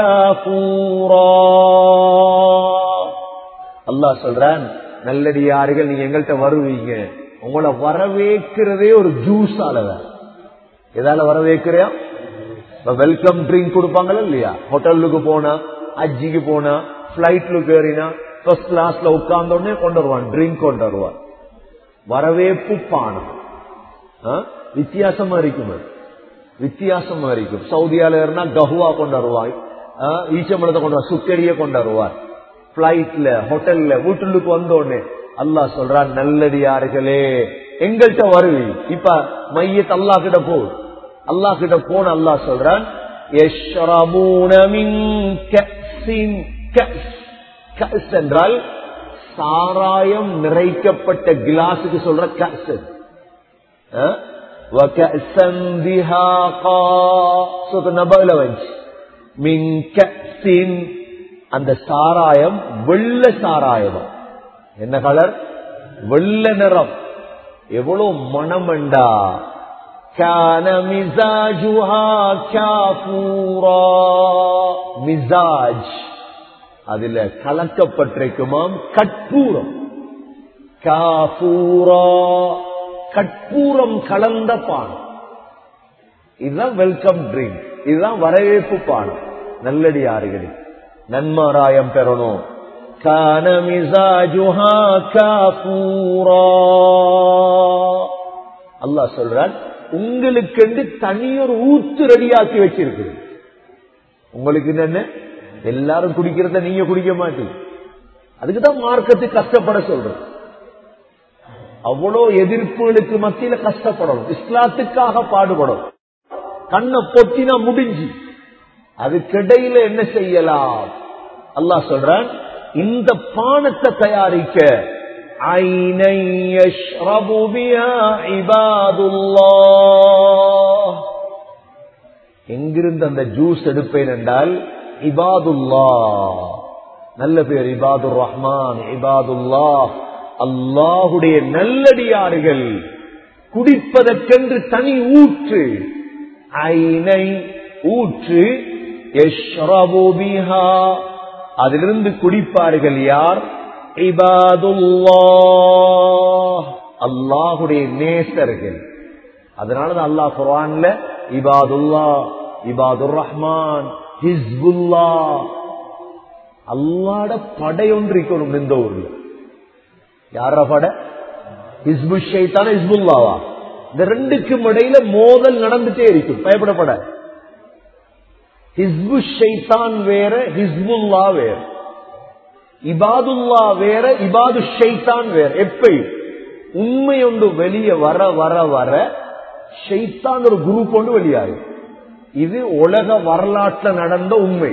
كافورا அல்லாஹ் சொல்றான் நல்லடியார்கள் நீங்க எங்கள்கிட்ட வருவீங்க உங்களை வரவேற்கிறதே ஒரு ஜூஸ் அளவ எதால வரவேற்கிறியா வெல்கம் ட்ரிங்க் கொடுப்பாங்களா இல்லையா ஹோட்டலுக்கு போனா அஜிக்கு போனா பிளைட்ல ஏறினா ஃபர்ஸ்ட் கிளாஸ்ல உட்கார்ந்த உடனே கொண்டு வருவான் ட்ரிங்க் கொண்டு வருவான் வரவேற்பு பானம் ஆ? வித்தியாசமா இருக்கும் அது. வித்தியாசமா இருக்கும் சவுதியால இருந்தா கஹுவா கொண்டு வருவாய் ஆ, ஈச்சம்பழத்தை கொண்டு வர சுக்கடிய கொண்டு வருவார் பிளைட்ல ஹோட்டல்ல வீட்டுக்கு வந்த உடனே அல்லாஹ் சொல்றான் நல்லடியார்களே எங்கள்கிட்ட வருவி இப்ப மையத் அல்லாஹ் கிட்ட போ அல்லாஹ் கிட்ட போன அல்லாஹ் சொல்றான் يَشْرَبُونَ مِنْ كَأْسٍ كَأْسٍ கஸ் என்றால் சாராயம் நிறைக்கப்பட்ட கிளாஸுக்கு சொல்ற கஸ் وَكَأْسًا دِهَاقًا சூரத்து நபைல வந்துச்சு மின் கஸின் அந்த சாராயம் வெள்ள சாராயம் என்ன கலர் வெள்ள நிறம் எவ்வளவு மனமண்டா كان مزاجها كافورا மிசாஜ் அதுல கலக்கப்பட்டிருக்குமாம் கற்பூரம் காபூரா கற்பூரம் கலந்த பானம் இதுதான் வெல்கம் ட்ரிங்க் இதுதான் வரவேற்பு பானம் நல்லடியார்களே நன்மாராயம் பெறணும் கான மிசாஜுஹா காபூரா அல்லாஹ் சொல்றான் உங்களுக்கு தனியொரு ஊத்து ரெடியாக்கி வச்சிருக்கு உங்களுக்கு என்ன எல்லாரும் குடிக்கிறத நீங்க குடிக்க மாட்டீங்க அதுக்குதான் மார்க்கத்துக்கு கஷ்டப்பட சொல்றோம் அவ்வளோ எதிர்ப்புகளுக்கு மத்தியில கஷ்டப்படணும் இஸ்லாத்துக்காக பாடுபடும் கண்ணை பொத்தினா முடிஞ்சு அதுக்கிடையில என்ன செய்யலாம் அல்லாஹ் சொல்றான் இந்த பானத்தை தயாரிக்க عينا يشرب بها عباد الله எங்கிருந்து அந்த ஜூஸ் எடுப்பேன் என்றால் இபாதுல்லா நல்ல பேர் இபாதுர் ரஹ்மான் இபாதுல்லா அல்லாஹுடைய நல்லடியார்கள் குடிப்பதற்கென்று தனி ஊற்று ஐனை ஊற்று யஷ்ரபு பிஹா அதிலிருந்து குடிப்பார்கள் யார் இபாதுல்லாஹ் அல்லாஹுடைய நேசர்கள் அதனாலதான் அல்லாஹ் குர்ஆன்ல இபாதுல்லா இபாதுர் ரஹ்மான் ஹிஸ்புல்லா அல்லாட படை ஒன்று இருக்கணும் இந்த ஊர்ல யார படை ஹிஸ்பு ஷைத்தான ஹிஸ்புல்லாவா இந்த ரெண்டுக்கும் இடையில மோதல் நடந்துட்டே இருக்கும் பயப்படப்பட ஹிஸ்பு ஷைத்தான் வேற ஹிஸ்புல்லா வேற இபாதுல்லா வேற இபாது ஷைத்தான் வேற எப்பயும் உண்மை ஒன்று வெளியே வர வர வர ஷைத்தான் ஒரு குரூப் ஒன்று வெளியாகும் இது உலக வரலாற்றுல நடந்த உண்மை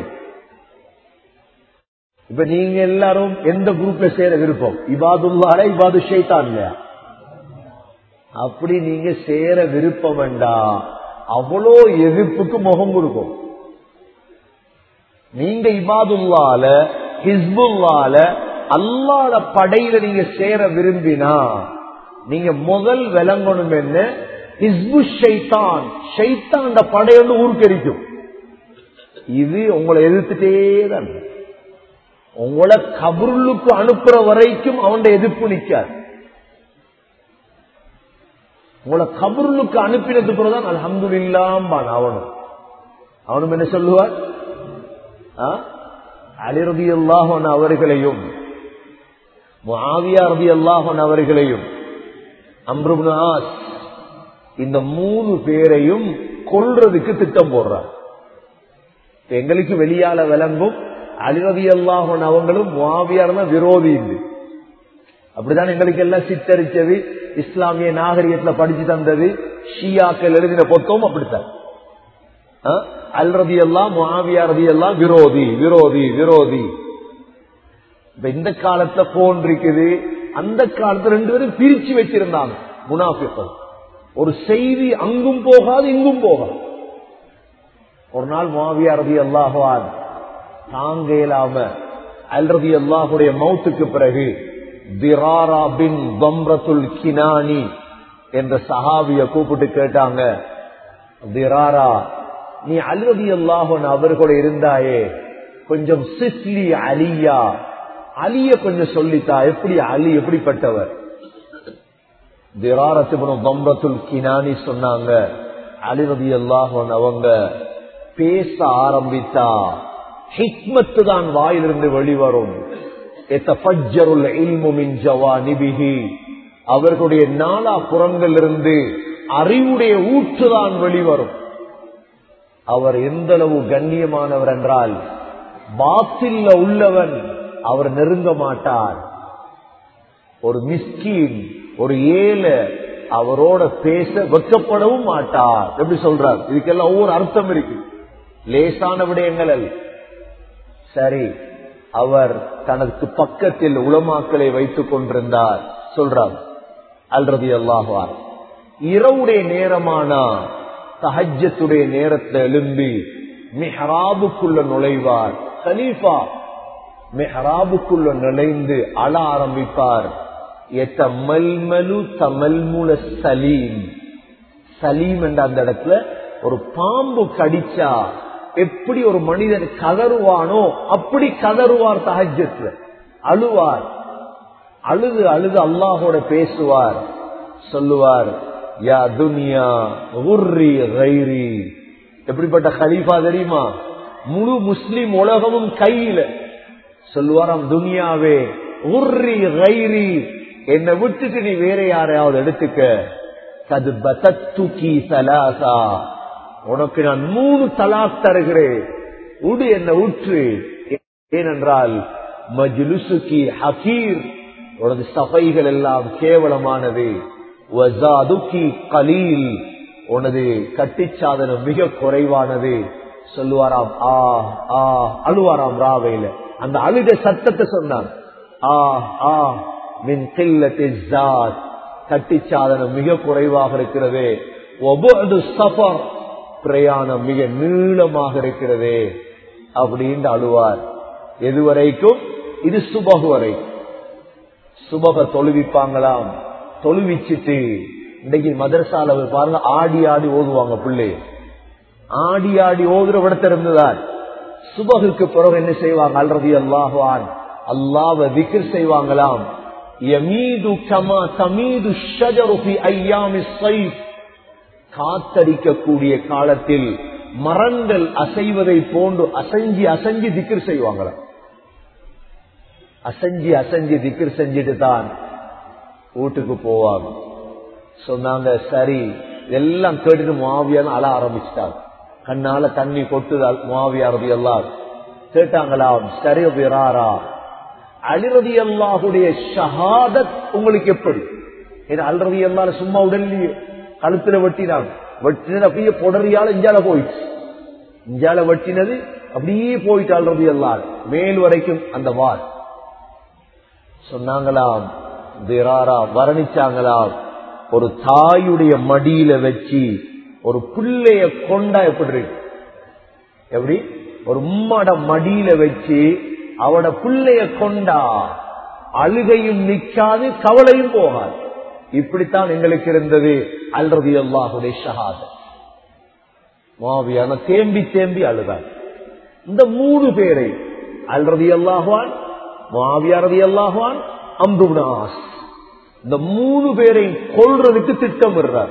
இப்ப நீங்க எல்லாரும் எந்த குரூப்ல சேர விருப்பம் இபாதுல்லால இபாது ஷைத்தான் இல்லையா அப்படி நீங்க சேர விருப்பம் வேண்டாம் அவ்வளோ எதிர்ப்புக்கு முகம் கொடுக்கும் நீங்க இபாதுல்லால ஹிஸ்புல்லால அல்லாட படையில நீங்க சேர விரும்பினா நீங்க முதல் விளங்கணும் என்ன ஹிஸ்பு ஷைத்தான் ஷைத்தான் அந்த படையோடு ஊருக்கரிக்கும் இது உங்களை எதிர்த்துட்டே தான் உங்களை கபருளுக்கு அனுப்புற வரைக்கும் அவன் எதிர்ப்பு நிற்காது உங்களை கபருளுக்கு அனுப்பினதுக்கு பிறகுதான் அலமது இல்லாம்பான் அவனும் அவனும் என்ன சொல்லுவார் அலிரதி அல்லாஹன் அவர்களையும் முஆவியா ரதி அல்லாஹன் அவர்களையும் அம்ருப்னாஸ் இந்த மூணு பேரையும் கொல்றதுக்கு திட்டம் போடுறார் எங்களுக்கு வெளியால விளங்கும் அலிரதி அல்லாஹன் அவங்களும் முஆவியார் தான் விரோதி இல்லை அப்படிதான் எங்களுக்கு எல்லாம் சித்தரிச்சது இஸ்லாமிய நாகரிகத்துல படிச்சு தந்தது ஷியாக்கள் எழுதின பொத்தம் அப்படித்தான் அல்ரதி எல்லாம் முஆவியா ரதி எல்லாம் விரோதி விரோதி விரோதி இப்ப இந்த காலத்துல போன் இருக்குது அந்த காலத்துல ரெண்டு பேரும் பிரிச்சு வச்சிருந்தாங்க முனாஃபிக்கள் ஒரு செய்தி அங்கும் போகாது இங்கும் போகாது ஒரு நாள் மாவியா ரதி அல்லாஹான் தாங்க இயலாம அல்ரதி அல்லாஹுடைய மௌத்துக்கு பிறகு திராரா பின் பம்ரத்துல் கினானி என்ற சஹாபிய கூப்பிட்டு கேட்டாங்க திராரா நீ அல்ரதி அல்லாஹன் அவர்களோட இருந்தாயே கொஞ்சம் சிஸ்லி அலியா அலிய கொஞ்சம் சொல்லித்தா எப்படி அலி எப்படிப்பட்டவர் திராரத்துபுரம் பம்ரத்துல் கினானி சொன்னாங்க அலிரதி அல்லாஹன் அவங்க பேச ஆரம்பித்தா ஹிக்மத்து தான் வாயிலிருந்து வெளிவரும் அவர்களுடைய நாலா புறங்கள் இருந்து அறிவுடைய ஊற்றுதான் வெளிவரும் அவர் எந்த அளவு கண்ணியமானவர் என்றால் பாத்தில்ல உள்ளவன் அவர் நெருங்க மாட்டார் ஒரு மிஸ்கீன் ஒரு ஏழை அவரோட பேச வெக்கப்படவும் மாட்டார் எப்படி சொல்றார் இதுக்கெல்லாம் ஒவ்வொரு அர்த்தம் இருக்கு லேசான விடயங்கள் அல்ல சரி அவர் தனக்கு பக்கத்தில் உளமாக்களை வைத்துக் கொண்டிருந்தார் சொல்றார் அல்ரதி அல்லாஹார் இரவுடைய நேரமானா தஹஜத்துடைய நேரத்தை எழும்பி மெஹராபுக்குள்ள நுழைவார் கலீஃபா மெஹராபுக்குள்ள நுழைந்து அழ ஆரம்பிப்பார் எத்தமல்மலு தமல்முல சலீம் சலீம் என்ற அந்த இடத்துல ஒரு பாம்பு கடிச்சா எப்படி ஒரு மனிதன் கதறுவானோ அப்படி கதறுவார் தஹஜத்துல அழுவார் அழுது அழுது அல்லாஹோட பேசுவார் சொல்லுவார் யா துனியா உர்ரி கைரி எப்படிப்பட்ட கலீஃபா தெரியுமா முழு முஸ்லிம் உலகமும் கையில சொல்லுவாராம் துனியாவே உர்ரி கைரி என்னை விட்டுட்டு நீ வேற யாரையாவது எடுத்துக்க கது பதத்துக்கி சலாசா உனக்கு நான் மூணு தலாக் தருகிறேன் உடு என்ன உற்று ஏனென்றால் மஜ்லுசுக்கி ஹகீர் உனது சபைகள் எல்லாம் கேவலமானது வசாதுக்கி கலீல் உனது கட்டிச்சாதனம் மிக குறைவானது சொல்லுவாராம் ஆ ஆ அழுவாராம் ராவையில அந்த அழுத சத்தத்தை சொன்னான் ஆ ஆ மின் கில்லத்தி ஜாத் கட்டிச்சாதனம் மிக குறைவாக இருக்கிறது ஒவ்வொரு சஃபர் பிரயாணம் மிக நீளமாக இருக்கிறது அப்படின்னு அழுவார் எதுவரைக்கும் இது சுபகு வரை சுபக தொழுவிப்பாங்களாம் தொழுவிச்சிட்டு இன்னைக்கு மதரசால பாருங்க ஆடி ஆடி ஓதுவாங்க பிள்ளை ஆடி ஆடி ஓதுற விடத்த இருந்துதான் சுபகுக்கு பிறகு என்ன செய்வாங்க அல்றது அல்லாஹான் அல்லாவ விக்கிர் செய்வாங்களாம் யமீது கமா தமீது ஷஜரு ஃபி ஐயாமி ஸைஃப் காத்தடிக்கக்கூடிய காலத்தில் மரங்கள் அசைவதை போன்று அசைஞ்சி அசைஞ்சி திக்கிர் செய்வாங்களாம் அசைஞ்சி அசைஞ்சி திக்கிர் செஞ்சுட்டு தான் வீட்டுக்கு போவாங்க சொன்னாங்க சரி எல்லாம் கேட்டுட்டு மாவியான்னு அழ ஆரம்பிச்சிட்டாங்க கண்ணால தண்ணி கொட்டுதால் மாவியாரது எல்லாம் கேட்டாங்களாம் சரி விராரா அலிரதி அல்லாஹுடைய ஷஹாதத் உங்களுக்கு எப்படி ஏன்னா அல்ரதி அல்லாத சும்மா உடல்லையே கழுத்துல வெட்டினாங்க வெட்டினது அப்படியே புடறியால இஞ்சால போயிடுச்சு இஞ்சால வெட்டினது அப்படியே போயிட்டு அல்ரதி அல்லால் மேல் வரைக்கும் அந்த வார் சொன்னாங்களாம் திராரா வர்ணிச்சாங்களாம் ஒரு தாயுடைய மடியில வச்சு ஒரு பிள்ளைய கொண்டா எப்படி இருக்கு எப்படி ஒரு உம்மட மடியில வச்சு அவட பிள்ளைய கொண்டா அழுகையும் நிக்காது கவலையும் போகாது இப்படித்தான் எங்களுக்கு இருந்தது அல்றது அல்லாஹுடைய ஷஹாத மாவியான தேம்பி தேம்பி அழுதார் இந்த மூணு பேரை அல்றது அல்லாஹான் மாவியாரதி அல்லாஹான் அம்புனாஸ் இந்த மூணு பேரை கொல்றதுக்கு திட்டம் விடுறார்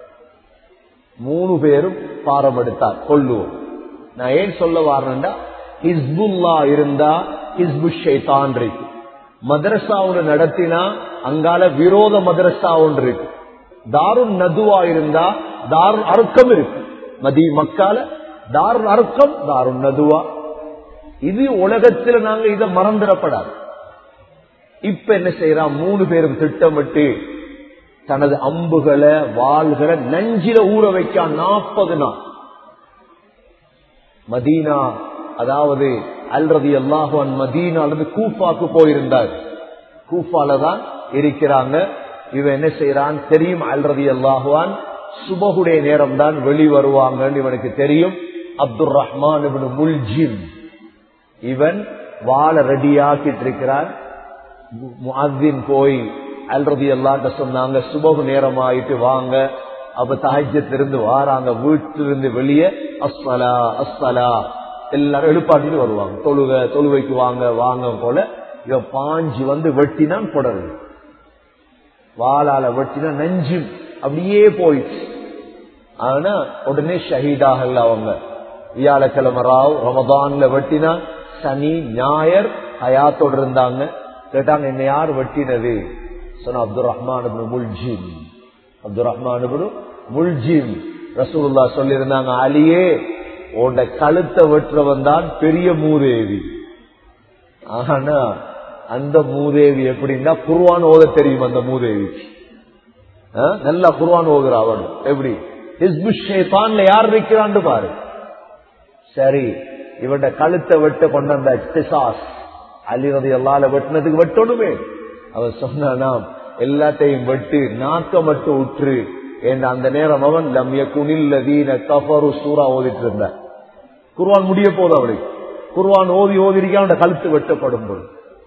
மூணு பேரும் பாரம் எடுத்தார் கொல்லுவோம் நான் ஏன் சொல்ல வாரேன்டா ஹிஸ்புல்லா இருந்தா ஹிஸ்பு ஷைதான் இருக்கு மதரசா ஒன்று நடத்தினா அங்கால விரோத மதரசா ஒன்று இருக்கு தாருன் நதுவா இருந்தா தாருன் அறுக்கம் இருக்கு மதி மக்கால தாருன் அறுக்கம் தாருன் நதுவா இது உலகத்தில் நாங்க இதை மறந்துடப்படாது இப்ப என்ன செய்யறான் மூணு பேரும் திட்டமிட்டு தனது அம்புகளை வாள்களை நஞ்சில ஊற வைக்க நாற்பது நாள் மதீனா அதாவது அல்ரதி அல்லாஹான் மதீனா அல்லது கூஃபாக்கு போயிருந்தார் கூஃபால தான் இருக்கிறாங்க இவன் என்ன செய்யறான் தெரியும் அல்ரதி அல்லாஹுவான் சுபகுடைய நேரம் தான் வெளி வருவாங்கன்னு இவனுக்கு தெரியும் அப்துல் ரஹ்மான் இவனு முல்ஜிம் இவன் வாழ ரெடியாக்கிட்டு இருக்கிறான் முஅத்தின் போய் அல்ரதி அல்லாட்ட சொன்னாங்க சுபகு நேரம் ஆயிட்டு வாங்க அப்ப தாஜ்யத்திலிருந்து வாராங்க வீட்டிலிருந்து வெளியே அஸ்ஸலா அஸ்ஸலா எல்லாரும் எழுப்பாட்டிட்டு வருவாங்க தொழுக தொழுவைக்கு வாங்க வாங்க போல இவ பாஞ்சு வந்து வெட்டினான் புடரு வாளால வெட்டினா நஞ்சும் அப்படியே போயிடுச்சு ஆனா உடனே ஷஹீதாகல அவங்க வியாழக்கிழமை ராவ் ரமதான்ல வெட்டினா சனி ஞாயர் ஹயாத்தோடு இருந்தாங்க கேட்டாங்க என்ன யார் வெட்டினது சொன்ன அப்துல் ரஹ்மான் முல்ஜிம் அப்துல் ரஹ்மான் முல்ஜிம் ரசூல்லா சொல்லியிருந்தாங்க அலியே உன்ட கழுத்தை வெட்டுறவன் தான் பெரிய மூதேவி ஆனா அந்த மூதேவி எப்படின்னா குருவான் ஓத தெரியும் அந்த மூதேவிக்கு நல்லா குருவான் ஓதுற அவன் எப்படி ஹிஸ்புஷேதான்ல யார் இருக்கிறான்னு பாரு சரி இவன் கழுத்தை வெட்ட கொண்டு வந்த பிசாஸ் அலிரது எல்லால வெட்டினதுக்கு வெட்டணுமே அவன் சொன்னானாம் எல்லாத்தையும் வெட்டு நாக்க மட்டும் உற்று என்ற அந்த நேரம் அவன் லம்ய குனில்லதீன கஃபரு சூறா ஓதிட்டு இருந்த குர்வான் முடிய போதும் அவனுக்கு குர்வான் ஓதி ஓதி இருக்க அவனோட கழுத்து வெட்டப்படும் போது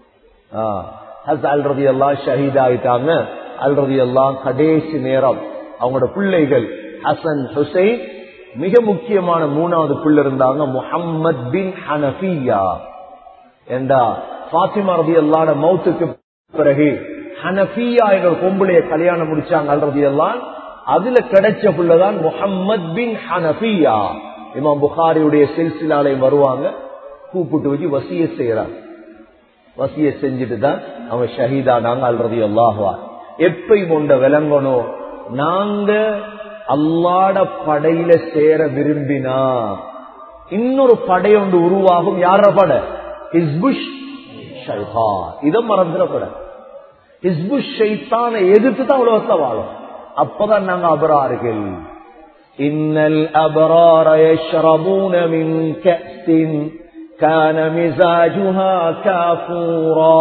அல்றது எல்லாம் ஷஹீத் ஆயிட்டாங்க அல்றது எல்லாம் கடைசி நேரம் அவங்களோட பிள்ளைகள் ஹசன் ஹுசைன் மிக முக்கியமான மூணாவது பிள்ளை இருந்தாங்க முஹம்மத் பின் ஹனபியா என்றா பாத்திமா ரதி அல்லாட மௌத்துக்கு பிறகு ஹனபியா என்ற பொம்பளைய கல்யாணம் முடிச்சாங்க அல்றது எல்லாம் அதுல கிடைச்ச புள்ளதான் முஹம்மத் பின் ஹனபியா இமாம் புகாரியுடைய சில்சிலாலையும் வருவாங்க கூப்பிட்டு வச்சு வசிய செய்யறாங்க வசிய செஞ்சுட்டு தான் அவன் ஷஹீதானாங்க அல்றது அல்லாஹுவா எப்பயும் உண்ட விளங்கணும் நாங்க அல்லாட படையில சேர விரும்பினா இன்னொரு படை ஒன்று உருவாகும் யார படை ஹிஸ்புஷ் இதை மறந்துடப்பட ஹிஸ்புஷ் ஷைத்தானை எதிர்த்து தான் உலகத்தை வாழும் அப்பதான் நாங்க அபரார்கள் இன்னல் அபரார يشربون من كأس كان مزاجها كافورا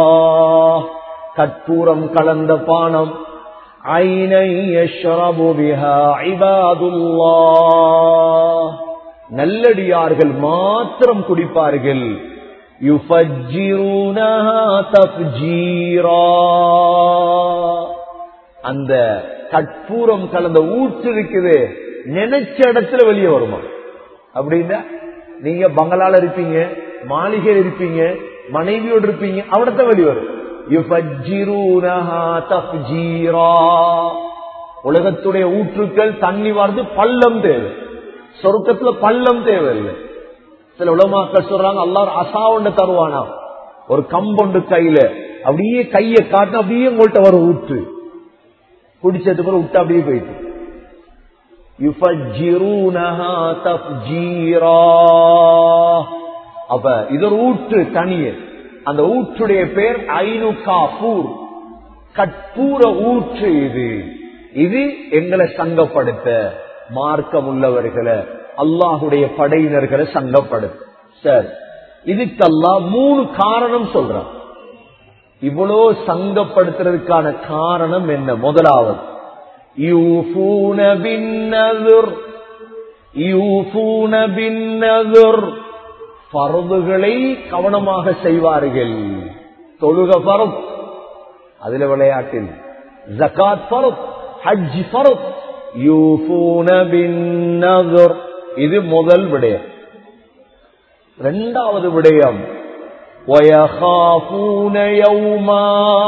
கற்பூரம் கலந்த பானம் ஐனை يشرب بها عباد الله நல்லடியார்கள் மாத்திரம் குடிப்பார்கள் يفجرونها تفجيرا அந்த கற்பூரம் கலந்த ஊற்று இருக்குது நினைச்ச இடத்துல வெளியே வருமா அப்படின்னா நீங்க பங்களால இருப்பீங்க மாளிகையில் இருப்பீங்க மனைவியோடு இருப்பீங்க அவிடத்த வெளியே வரும் யுஃபஜ்ஜிரூனஹா தஃப்ஜீரா. உலகத்துடைய ஊற்றுக்கள் தண்ணி வருது பள்ளம் தேவை சொர்க்கத்துல பள்ளம் தேவையில்லை சில உலமாக்கள் சொல்றாங்க அல்லாஹ் அசாவுண்ட தருவானா ஒரு கம்பொண்டு கையில அப்படியே கைய காட்டினா அப்படியே உங்கள்கிட்ட வரும் ஊற்று குடிச்சதுக்கு அப்புறம் விட்டு அப்படியே போயிட்டு யுஃபஜ்ஜிரூனஹா தஃப்ஜீரா. அப்ப இது ஒரு ஊற்று தனியே அந்த ஊற்றுடைய பேர் ஐனு காபூர் கற்பூர ஊற்று இது இது எங்களை சங்கப்படுத்த மார்க்கம் உள்ளவர்களை அல்லாஹுடைய படையினர்களை சங்கப்படுத்த சரி இதுக்கெல்லாம் மூணு காரணம் சொல்றான் இவ்வளோ சங்கப்படுத்துறதுக்கான காரணம் என்ன முதலாவது யூஃபூன பின்னதுர் யூஃபூன பின்னதுர் பரதுகளை கவனமாக செய்வார்கள் தொழுக பரத் அதுல விளையாட்டில் ஜகாத் பரத் ஹஜ் பரத் யூஃபூன பின்னதுர் இது முதல் விடயம் இரண்டாவது விடயம் وَيَخَافُونَ يَوْمًا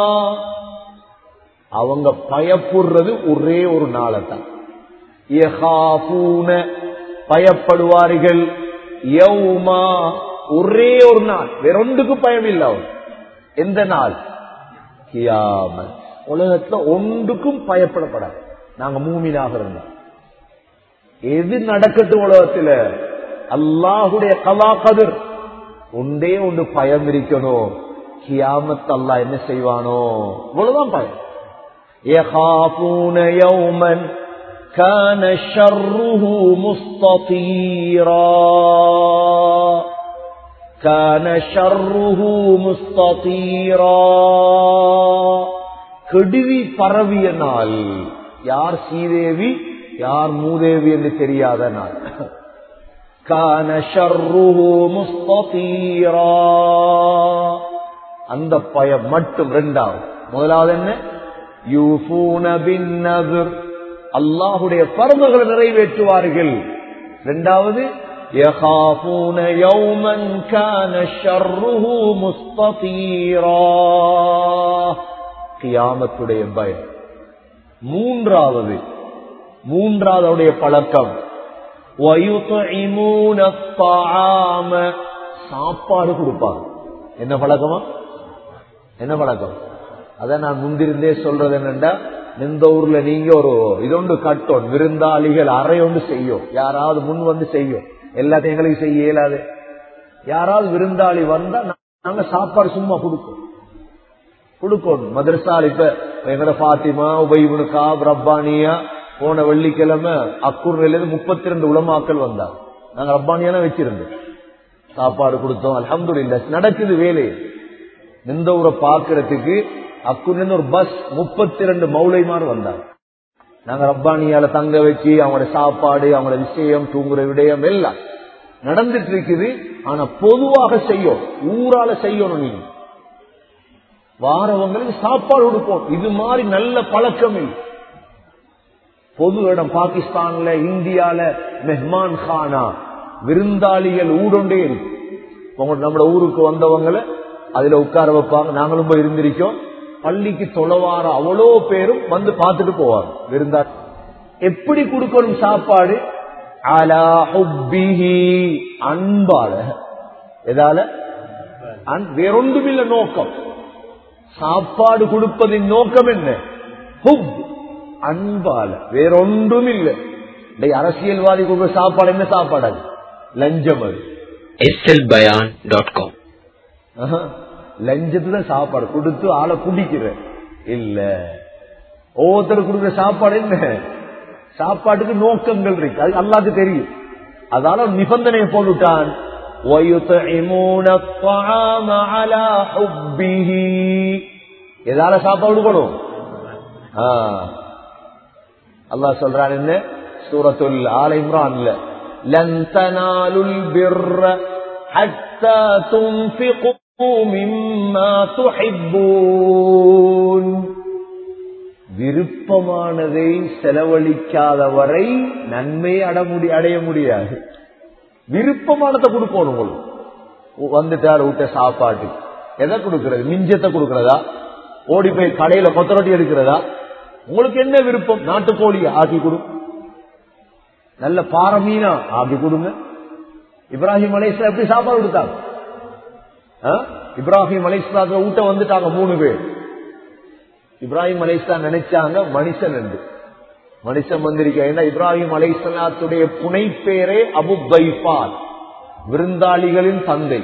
அவங்க பயப்படுறது ஒரே ஒரு நாளை தான் யஹாஃபூன பயப்படுவார்கள் யௌமா ஒரே ஒரு நாள் வேறொன்றுக்கு பயம் இல்லை அவர் எந்த நாள் கியாமத் உலகத்துல ஒன்றுக்கும் பயப்படப்படாது நாங்க மூமினாக இருந்தோம் எது நடக்கட்டும் உலகத்துல அல்லாஹுடைய கலா கதிர் ஒன்றே ஒன்று பயம் இருக்கணும் கியாமத் அல்லாஹ் என்ன செய்வானோ இவ்வளவுதான் பயம் يخافون يوما كان شره مستطيرا كان شره مستطيرا கெடுவி பரவிய நாள் யார் சீதேவி யார் மூதேவி என்று தெரியாத நாள் கான ஷர்ருஹு முஸ்ததீரா அந்த பயம் மட்டும் ரெண்டாவது முதலாவது என்ன யூஃபூன பின் நذر அல்லாஹ்வுடைய பரமகளை நிறைவேற்றுவார்கள் இரண்டாவது يخافون يوما كان شره مستطيرا கியாமத்துடைய பயம் மூன்றாவது மூன்றாவதுடைய பழக்கம் وَيُطْعِمُونَ الطَّعَامَ சாப்பாடு கொடுப்பாங்க என்ன பழக்கமா என்ன பழக்கம் அத நான் முந்திருந்தே சொல்றது என்னண்டா இந்த ஊர்ல நீங்க ஒரு இதொண்டு கட்டோம் விருந்தாளிகள் அறை ஒன்று செய்யும் யாராவது முன் வந்து செய்யும் எல்லாத்தையும் எங்களுக்கு செய்ய இயலாது யாராவது விருந்தாளி வந்தா நாங்க சாப்பாடு சும்மா கொடுப்போம் கொடுக்கணும் மதரசால் இப்ப எங்கட பாத்திமா உபைபுனுக்கா ரப்பானியா போன வெள்ளிக்கிழமை அக்கூர்ல முப்பத்தி ரெண்டு உலமாக்கள் வந்தாங்க நாங்க ரப்பானியான வச்சிருந்தோம் சாப்பாடு கொடுத்தோம் அலமது நடக்குது வேலை இந்த ஊரை பாக்குறதுக்கு அக்கூர்ல ஒரு பஸ் முப்பத்தி ரெண்டு மௌலைமார் வந்தாங்க நாங்க ரப்பானியால தங்க வச்சு அவங்களோட சாப்பாடு அவங்களோட விஷயம் தூங்குற விடயம் எல்லாம் நடந்துட்டு இருக்குது ஆனா பொதுவாக செய்யும் ஊரால செய்யணும் நீங்க வாரவங்களுக்கு சாப்பாடு கொடுப்போம் இது மாதிரி நல்ல பழக்கம் இல்லை பொது இடம் பாகிஸ்தான்ல இந்தியால மெஹ்மான் கானா விருந்தாளிகள் ஊடொண்டே இருக்கு உங்க நம்ம ஊருக்கு வந்தவங்களை அதுல உட்கார வைப்பாங்க நாங்களும் போய் இருந்திருக்கோம் பள்ளிக்கு தொலைவார அவ்வளோ பேரும் வந்து பார்த்துட்டு போவாங்க விருந்தா எப்படி கொடுக்கணும் சாப்பாடு அலா ஹுப்பிஹி அன்பால எதால வேறொன்றுமில்ல நோக்கம் சாப்பாடு கொடுப்பதின் நோக்கம் என்ன ஹுப் அன்பால வேறொன்றும் இல்லை அரசியல்வாதி கொடுக்குற சாப்பாடு என்ன சாப்பாடு அது லஞ்சம் அது slbayan.com லஞ்சத்துல சாப்பாடு கொடுத்து ஆளை குடிக்கிற இல்ல ஒவ்வொருத்தர் கொடுக்குற சாப்பாடு என்ன சாப்பாட்டுக்கு நோக்கங்கள் இருக்கு அது அல்லாது தெரியும் அதால நிபந்தனையை போட்டுட்டான் وَيُطْعِمُونَ الطَّعَامَ عَلَى حُبِّهِ எதால சாப்பாடு கொடுக்கணும் அல்லாஹ் சொல்றான் என்ன சூரத்துல் ஆல இம்ரான்ல لن تنالوا البر حتى تنفقوا مما تحبون விருப்பமானதை செலவழிக்காத வரை நன்மை அட முடி அடைய முடியாது விருப்பமானதை கொடுக்கணும் உங்களுக்கு வந்துட்டார் விட்ட சாப்பாட்டு எதை கொடுக்கறது மிஞ்சத்தை கொடுக்கறதா ஓடி போய் கடையில கொத்தரொட்டி எடுக்கிறதா உங்களுக்கு என்ன விருப்பம் நாட்டுக்கோழி ஆக்கி கொடு நல்ல பாரமீனா ஆக்கி கொடுங்க இப்ராஹிம் அலைஸ்லா எப்படி சாப்பாடு கொடுத்தாங்க ஆ? இப்ராஹிம் அலைஸ்லாத்துல ஊட்ட வந்துட்டாங்க மூணு பேர் இப்ராஹிம் அலைஸ்லா நினைச்சாங்க மனுஷன் என்று மனுஷன் வந்திருக்க ஏன்னா இப்ராஹிம் அலைஸ்லாத்துடைய புனை பேரே அபு பைபால் விருந்தாளிகளின் தந்தை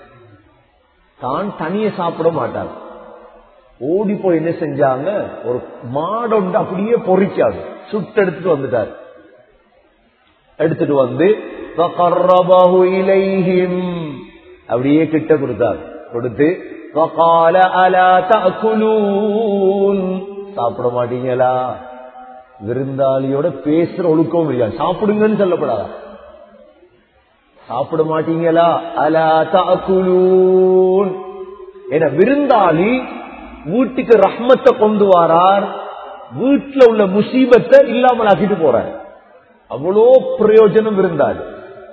தான் தனிய சாப்பிட மாட்டார் ஓடி போய் என்ன செஞ்சாங்க ஒரு மாடொண்டு அப்படியே பொறிச்சாங்க சுட்டு எடுத்துட்டு வந்துட்டார் எடுத்துட்டு வந்து فَقَرَّبَهُ إِلَيْهِمْ அப்படியே கிட்ட கொடுத்தார் கொடுத்து وَقَالَ أَلَا تَأْكُلُونَ சாப்பிட மாட்டீங்களா விருந்தாளியோட பேசுற ஒழுக்கம் இல்லையா சாப்பிடுங்கன்னு சொல்லப்படாதா சாப்பிட மாட்டீங்களா அலா தஅகுலூன் என விருந்தாளி வீட்டுக்கு ரஹ்மத்தை கொண்டு வாரார் வீட்டுல உள்ள முசீபத்தை இல்லாமல் ஆக்கிட்டு போறார் அவ்வளோ பிரயோஜனம் விருந்தாளி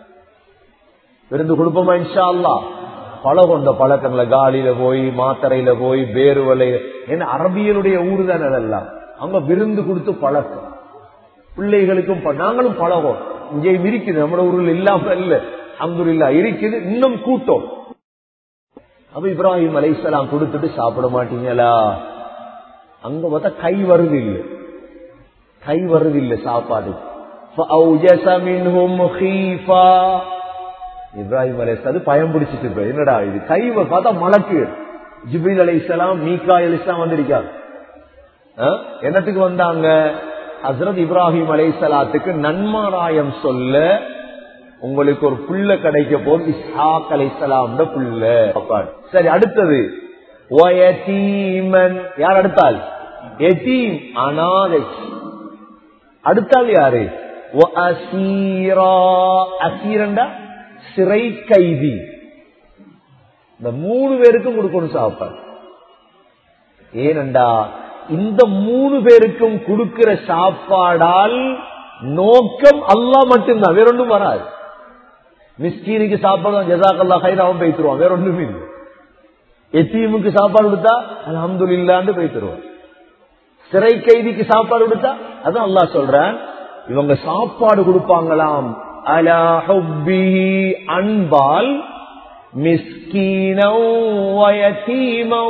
விருந்து கொடுப்போமா இன்ஷா அல்லாஹ் பழகொண்ட பழக்கங்களை காலியில போய் மாத்தரையில போய் பேருவலை என்ன அரபியனுடைய ஊர் தானே அதெல்லாம் அவங்க விருந்து கொடுத்து பழக்கம் பிள்ளைகளுக்கும் ப- நாங்களும் பழகும் இங்கேயும் இருக்குது நம்ம ஊரில் இல்லாம இல்ல அங்குரில்லா இருக்குது இன்னும் கூட்டம் அப்ப இப்ராஹிம் அலைசலாம் கொடுத்துட்டு சாப்பிட மாட்டீங்களா அங்க பார்த்தா கை வருது இல்ல கை வருது இல்ல சாப்பாடு فَأَوْجَسَ مِنْهُمْ خِيفَةً இப்ராஹிம் அலைஸ் அது பயம் பிடிச்சிட்டு இருப்ப என்னடா இது கை வ- பார்த்தா மலக்கு ஜிபில் அலைசலாம் மீகா அலிஸ்லாம் வந்திருக்காங்க ஆ? என்னத்துக்கு வந்தாங்க ஹசரத் இப்ராஹிம் அலைசலாத்துக்கு நன்மாராயம் சொல்ல உங்களுக்கு ஒரு புள்ள கிடைக்க போது இஸ்ஹாக் அலைசலாம் புள்ள சாப்பாடு. சரி அடுத்தது வயதீமன் யார் அடுத்தால் எதீம் அனாதை அடுத்தால் யாரு வஅசீரா. அசீரண்டா சிறை கைதி இந்த மூணு பேருக்கும் கொடுக்கணும் சாப்பாடு ஏனண்டா இந்த மூணு பேருக்கும் கொடுக்கிற சாப்பாடால் நோக்கம் அல்லாஹ் மட்டும்தான் வேற ஒன்றும் வராது மிஸ்கீனுக்கு சாப்பாடு ஜசாக்கல்லா கைது அவன் பேத்துருவான் வேற ஒண்ணுமே இல்லை எத்தீமுக்கு சாப்பாடு கொடுத்தா அல்ஹம்துலில்லான்னு பேத்துருவான் சிறை கைதிக்கு சாப்பாடு கொடுத்தா அதான் அல்லாஹ் சொல்றான் இவங்க சாப்பாடு கொடுப்பாங்களாம் அலா ஹுப்பிஹி அன்பால் மிஸ்கீனௌ வயதீமௌ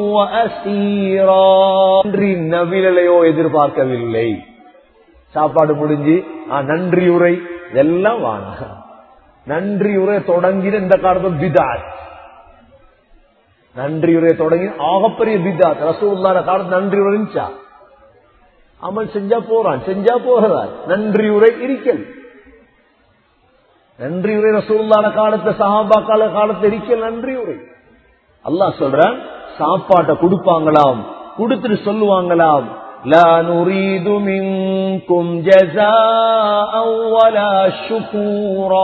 வஅசீரா நன்றி நவிலையோ எதிர்பார்க்கவில்லை சாப்பாடு முடிஞ்சு ஆ, நன்றியுரை இதெல்லாம் வாங்க நன்றியுரை தொடங்கின இந்த காலத்தில் பிதாத் நன்றியுரை தொடங்கி ஆகப்பெரிய பிதாத் ரசூல்லான காலத்து நன்றியுரை இருந்துச்சா அமல் செஞ்சா போறான் செஞ்சா போகிறதா நன்றியுரை இருக்கல் நன்றியுரை ரசூல்லான காலத்துல சஹாபா கால காலத்துல இருக்கல் நன்றியுரை அல்லாஹ் சொல்றான் சாப்பாட்டை கொடுப்பாங்களாம் கொடுத்துட்டு சொல்லுவாங்களாம் லா நுரீது மின்கும் ஜஸாஅன் வலா ஷுகூரா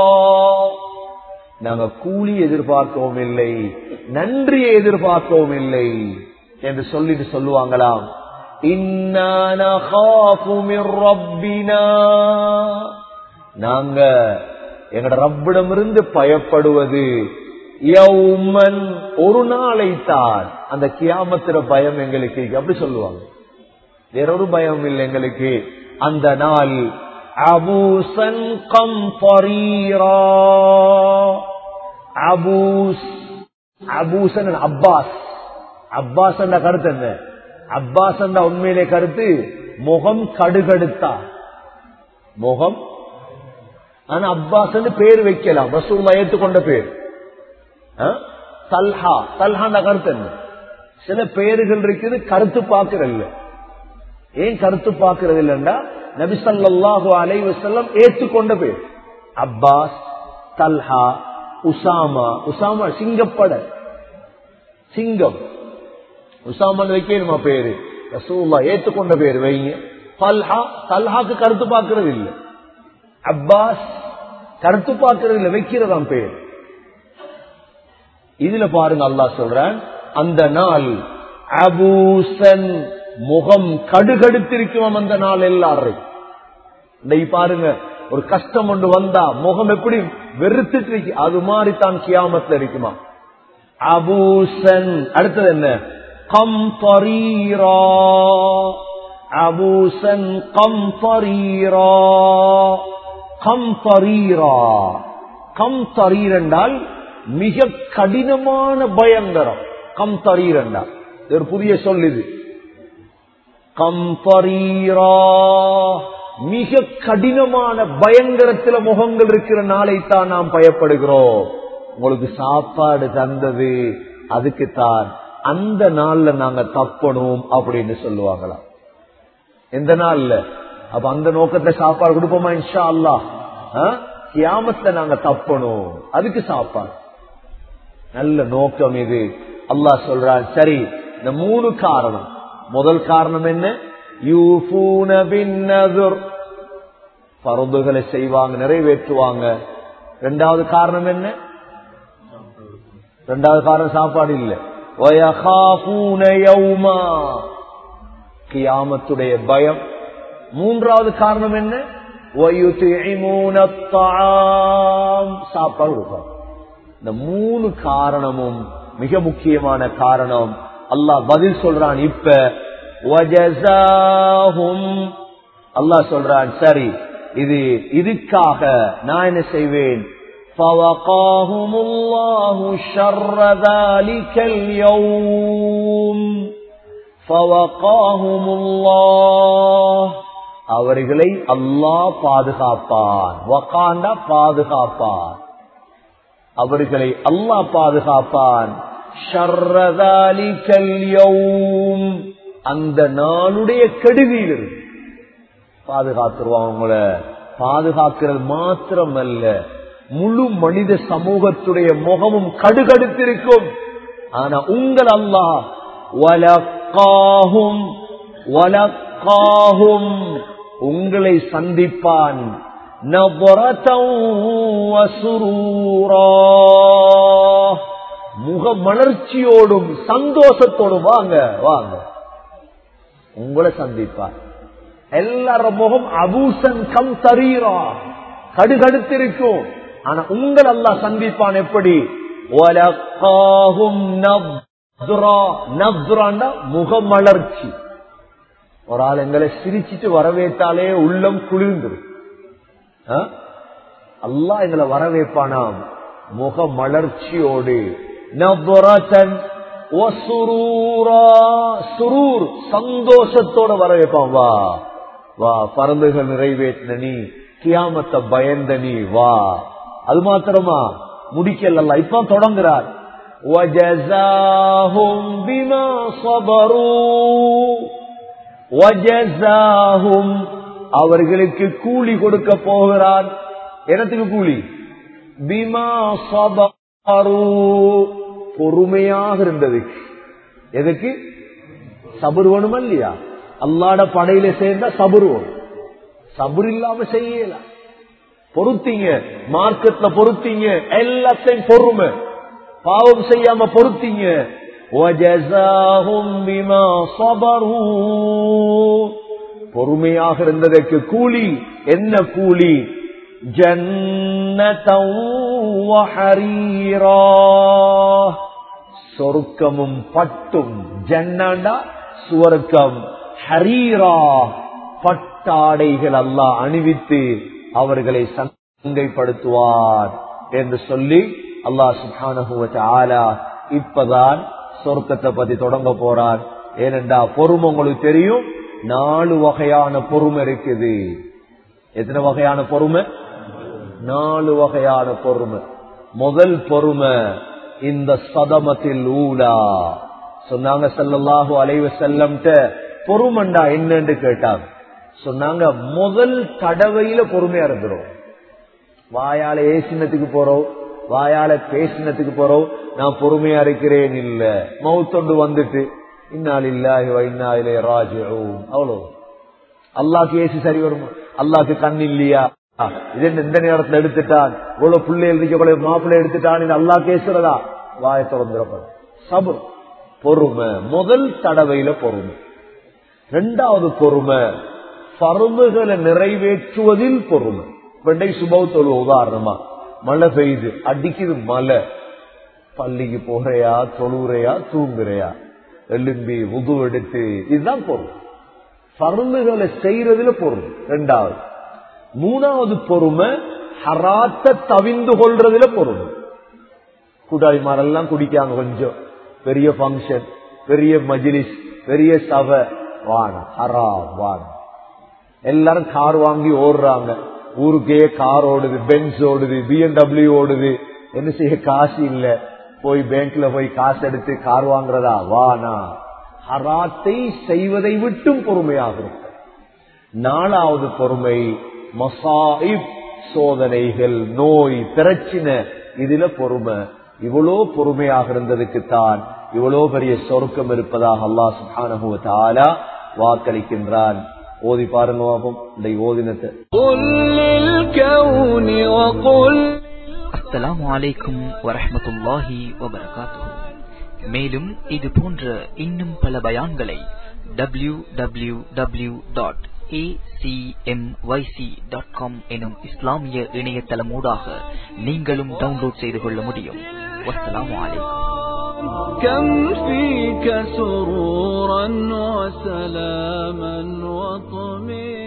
நாங்க கூலி எதிர்பார்க்கவும் இல்லை நன்றியை எதிர்பார்க்கவும் இல்லை என்று சொல்லிட்டு சொல்லுவாங்களாம் இன்னா நகாஃபு மிர் ரப்பினா நாங்க எங்கட ரப்பிடமிருந்து பயப்படுவது யௌமன் ஒரு நாளை தான் அந்த கியாமத்திர பயம் எங்களுக்கு இருக்கு. அப்படி சொல்லுவாங்க வேறொரு பயம் இல்லை எங்களுக்கு அந்த நாள் அபூசன் கம் அபூஸ் அபூசன் அப்பாஸ் அப்பாஸ் என்ற கருத்து என்ன அப்பாஸ் என்ற உண்மையிலே கருத்து முகம் கடுகடுத்தா முகம் ஆனா அப்பாஸ் பேர் வைக்கலாம் ரசூல்லா ஏற்றுக்கொண்ட பேர் ஆ? தல்ஹா தல்ஹாண்ட கருத்து என்ன சில பேர்கள் இருக்குது கருத்து பார்க்கறதில்ல ஏன் கருத்து பார்க்கறது இல்லைன்னா நபி ஸல்லல்லாஹு அலைஹி வஸல்லம் ஏற்றுக்கொண்ட பேர் அப்பாஸ் தல்ஹா உசாமா உசாமா சிங்கப்பட சிங்கம் உசாமான் வைக்கணுமா பேரு ரசூல்லா ஏற்றுக்கொண்ட பேர் வைங்க தல்ஹா தல்ஹாக்கு கருத்து பார்க்கறது இல்லை அப்பாஸ் கருத்து பார்க்கறது இல்லை வைக்கிறதாம் பேர் இதுல பாருங்க அல்லாஹ் சொல்றான் அந்த நாள் அபூசன் முகம் கடுகடுத்திருக்கும் அந்த நாள் எல்லாரும் இன்னைக்கு பாருங்க ஒரு கஷ்டம் ஒன்று வந்தா முகம் எப்படி வெறுத்துட்டு இருக்கு அது மாதிரி தான் கியாமத்துல இருக்குமா அபூசன் அடுத்தது என்ன கம் பரீரா அபூசன் கம் பரீரா கம் பரீரா கம் தரீர் என்றால் மிக கடினமான பயங்கரம் கம் தரீர் என்றால் இது ஒரு புதிய சொல் இது கம் பரீரா மிக கடினமான பயங்கரத்தில முகங்கள் இருக்கிற நாளைத்தான் நாம் பயப்படுகிறோம் உங்களுக்கு சாப்பாடு தந்தது அதுக்குத்தான் அந்த நாள்ல நாங்க தப்பணும் அப்படின்னு சொல்லுவாங்களாம் எந்த நாள்ல அப்ப அந்த நோக்கத்துல சாப்பாடு கொடுப்போமா இன்ஷா அல்லா கியாமத்துல நாங்க தப்பணும் அதுக்கு சாப்பாடு நல்ல நோக்கம் இது அல்லாஹ் சொல்றான் சரி இந்த மூணு காரணம் முதல் காரணம் என்ன யூஃபூன பின்னதுர் பருந்துகளை செய்வாங்க நிறைவேற்றுவாங்க ரெண்டாவது காரணம் என்ன ரெண்டாவது காரணம் சாப்பாடு இல்ல கியாமத்துடைய பயம் மூன்றாவது காரணம் என்ன சாப்பாடு கொடுப்பாங்க இந்த மூணு காரணமும் மிக முக்கியமான காரணம் அல்லாஹ் பதில் சொல்றான் இப்ப அல்லாஹ் சொல்றான் சரி இது இதுக்காக நான் என்ன செய்வேன் فوقاهم الله شر ذلك اليوم فوقاهم الله அவர்களை அல்லாஹ் பாதுகாப்பான் வகாண்டா பாதுகாப்பான் அவர்களை அல்லாஹ் பாதுகாப்பான் அந்த நாளுடைய கெடுதியில் பாதுகாத்துருவான் அவங்கள பாதுகாக்கிறது மாத்திரம் அல்ல முழு மனித சமூகத்துடைய முகமும் கடுகடுத்திருக்கும் ஆனா உங்கள் அல்லாஹ் வலக்காகும் வலக்காகும் உங்களை சந்திப்பான் முக மலர்ச்சியோடும் சந்தோஷத்தோடும் வாங்க வாங்க உங்களை சந்திப்பார் எல்லார முகம் அபூசன் கம் தரீரா கடுகடுத்திருக்கும் ஆனா உங்கள் அல்லா சந்திப்பான் எப்படி முகமலர்ச்சி ஒரு ஆள் எங்களை சிரிச்சிட்டு வரவேற்றாலே உள்ளம் குளிர்ந்துரும் அல்லா எங்களை வரவேற்பானாம் முக மலர்ச்சியோடு சுரூர் சந்தோஷத்தோட வரவேற்பான் வா வா பறந்துகள் நிறைவேற்றின நீ கியாமத்தை பயந்த நீ வா அது மாத்திரமா முடிக்கல இப்ப தொடங்குறார் அவர்களுக்கு கூலி கொடுக்க போகிறான் எனத்துக்கு கூலி பிமா பொறுமையாக இருந்தது எதுக்கு சபுர் வேணுமா இல்லையா அல்லாட படையில சேர்ந்தா சபுர் வேணும் சபுர் இல்லாம செய்யல பொருத்தீங்க மார்க்கெட்ல பொருத்தீங்க எல்லாத்தையும் பொறுமை பாவம் செய்யாம பொருத்தீங்க பொறுமையாக இருந்ததற்கு கூலி என்ன கூலி சொர்க்கமும் பட்டும் ஜன்னாண்டா சுவர்க்கம் ஹரீரா பட்டாடைகள் அல்லாஹ் அணிவித்து அவர்களை சங்கைப்படுத்துவார் என்று சொல்லி அல்லாஹ் சுபானகுவ ஆலா இப்பதான் சொர்க்கத்தை பத்தி தொடங்க போறார் ஏனென்றா பொறுமை உங்களுக்கு தெரியும் நாலு வகையான பொறுமை இருக்குது எத்தனை வகையான பொறுமை நாலு வகையான பொறுமை முதல் பொறுமை இந்த சதமத்தில் ஊலா சொன்னாங்க செல்லல்லாஹு அலைவ செல்லம்ட்ட பொறுமண்டா என்னன்னு கேட்டாங்க சொன்னாங்க முதல் தடவையில பொறுமையா இருந்துரும் வாயால ஏசினத்துக்கு போறோம் வாயால பேசினத்துக்கு போறோம் நான் பொறுமையா இருக்கிறேன் இல்ல மவுத்தொண்டு வந்துட்டு இன்னால் இல்லாஹி இன்னாலே ராஜும் அவ்வளவு அல்லாக்கு ஏசி சரி வருமா அல்லாக்கு கண் இல்லையா இது என்ன இந்த நேரத்துல எடுத்துட்டான் இவ்வளவு பிள்ளை எழுதிக்க மாப்பிள்ளை எடுத்துட்டான் இது அல்லா பேசுறதா வாய திறந்துடப்படும் சபர் பொறுமை முதல் தடவையில பொறுமை ரெண்டாவது பொறுமை பருவுகளை நிறைவேற்றுவதில் பொறுமை வெண்டை சுபவத்தோடு உதாரணமா மழை பெய்யுது அடிக்குது மழை பள்ளிக்கு போறையா தொழுறையா தூங்குறையா எலும்பி உது எடுத்து இதுதான் பொருள் பருந்துகளை செய்யறதுல பொருள் ரெண்டாவது மூணாவது பொறுமை ஹராத்த தவிந்து கொள்றதுல பொறுமை கூட்டாளிமாரெல்லாம் குடிக்காங்க கொஞ்சம் பெரிய பங்கன் பெரிய மஜிலிஸ் பெரிய சபை வானம் ஹரா வானம் எல்லாரும் கார் வாங்கி ஓடுறாங்க ஊருக்கே கார் ஓடுது பென்ஸ் ஓடுது பிஎன்டபிள்யூ ஓடுது என்ன செய்ய காசு இல்ல போய் பேங்க்ல போய் காசு எடுத்து கார் வாங்குறதா வானா ஹராத்தை செய்வதை விட்டும் பொறுமையாக இருக்கும் நாலாவது பொறுமை மசாயிப் சோதனைகள் நோய் பிரச்சினை இதுல பொறுமை இவ்வளோ பொறுமையாக இருந்ததுக்குத்தான் இவ்வளோ பெரிய சொர்க்கம் இருப்பதாக அல்லாஹ் சுப்ஹானஹு வ தஆலா வாக்களிக்கின்றான் ஓதி பாருங்க பாப்போம் இந்த ஓதினத்தை قل للكون وقل அஸ்ஸலாமு அலைக்கும் வரஹ்மத்துல்லாஹி வபரகாத்துஹு மேலும் இது போன்ற இன்னும் பல பயான்களை W W W dot dot com எனும் இஸ்லாமிய இணையதளமூடாக நீங்களும் டவுன்லோட் செய்து கொள்ள முடியும் வஸ்ஸலாமு அலைக்கும் كم فيك سرورا وسلاما وطمئنا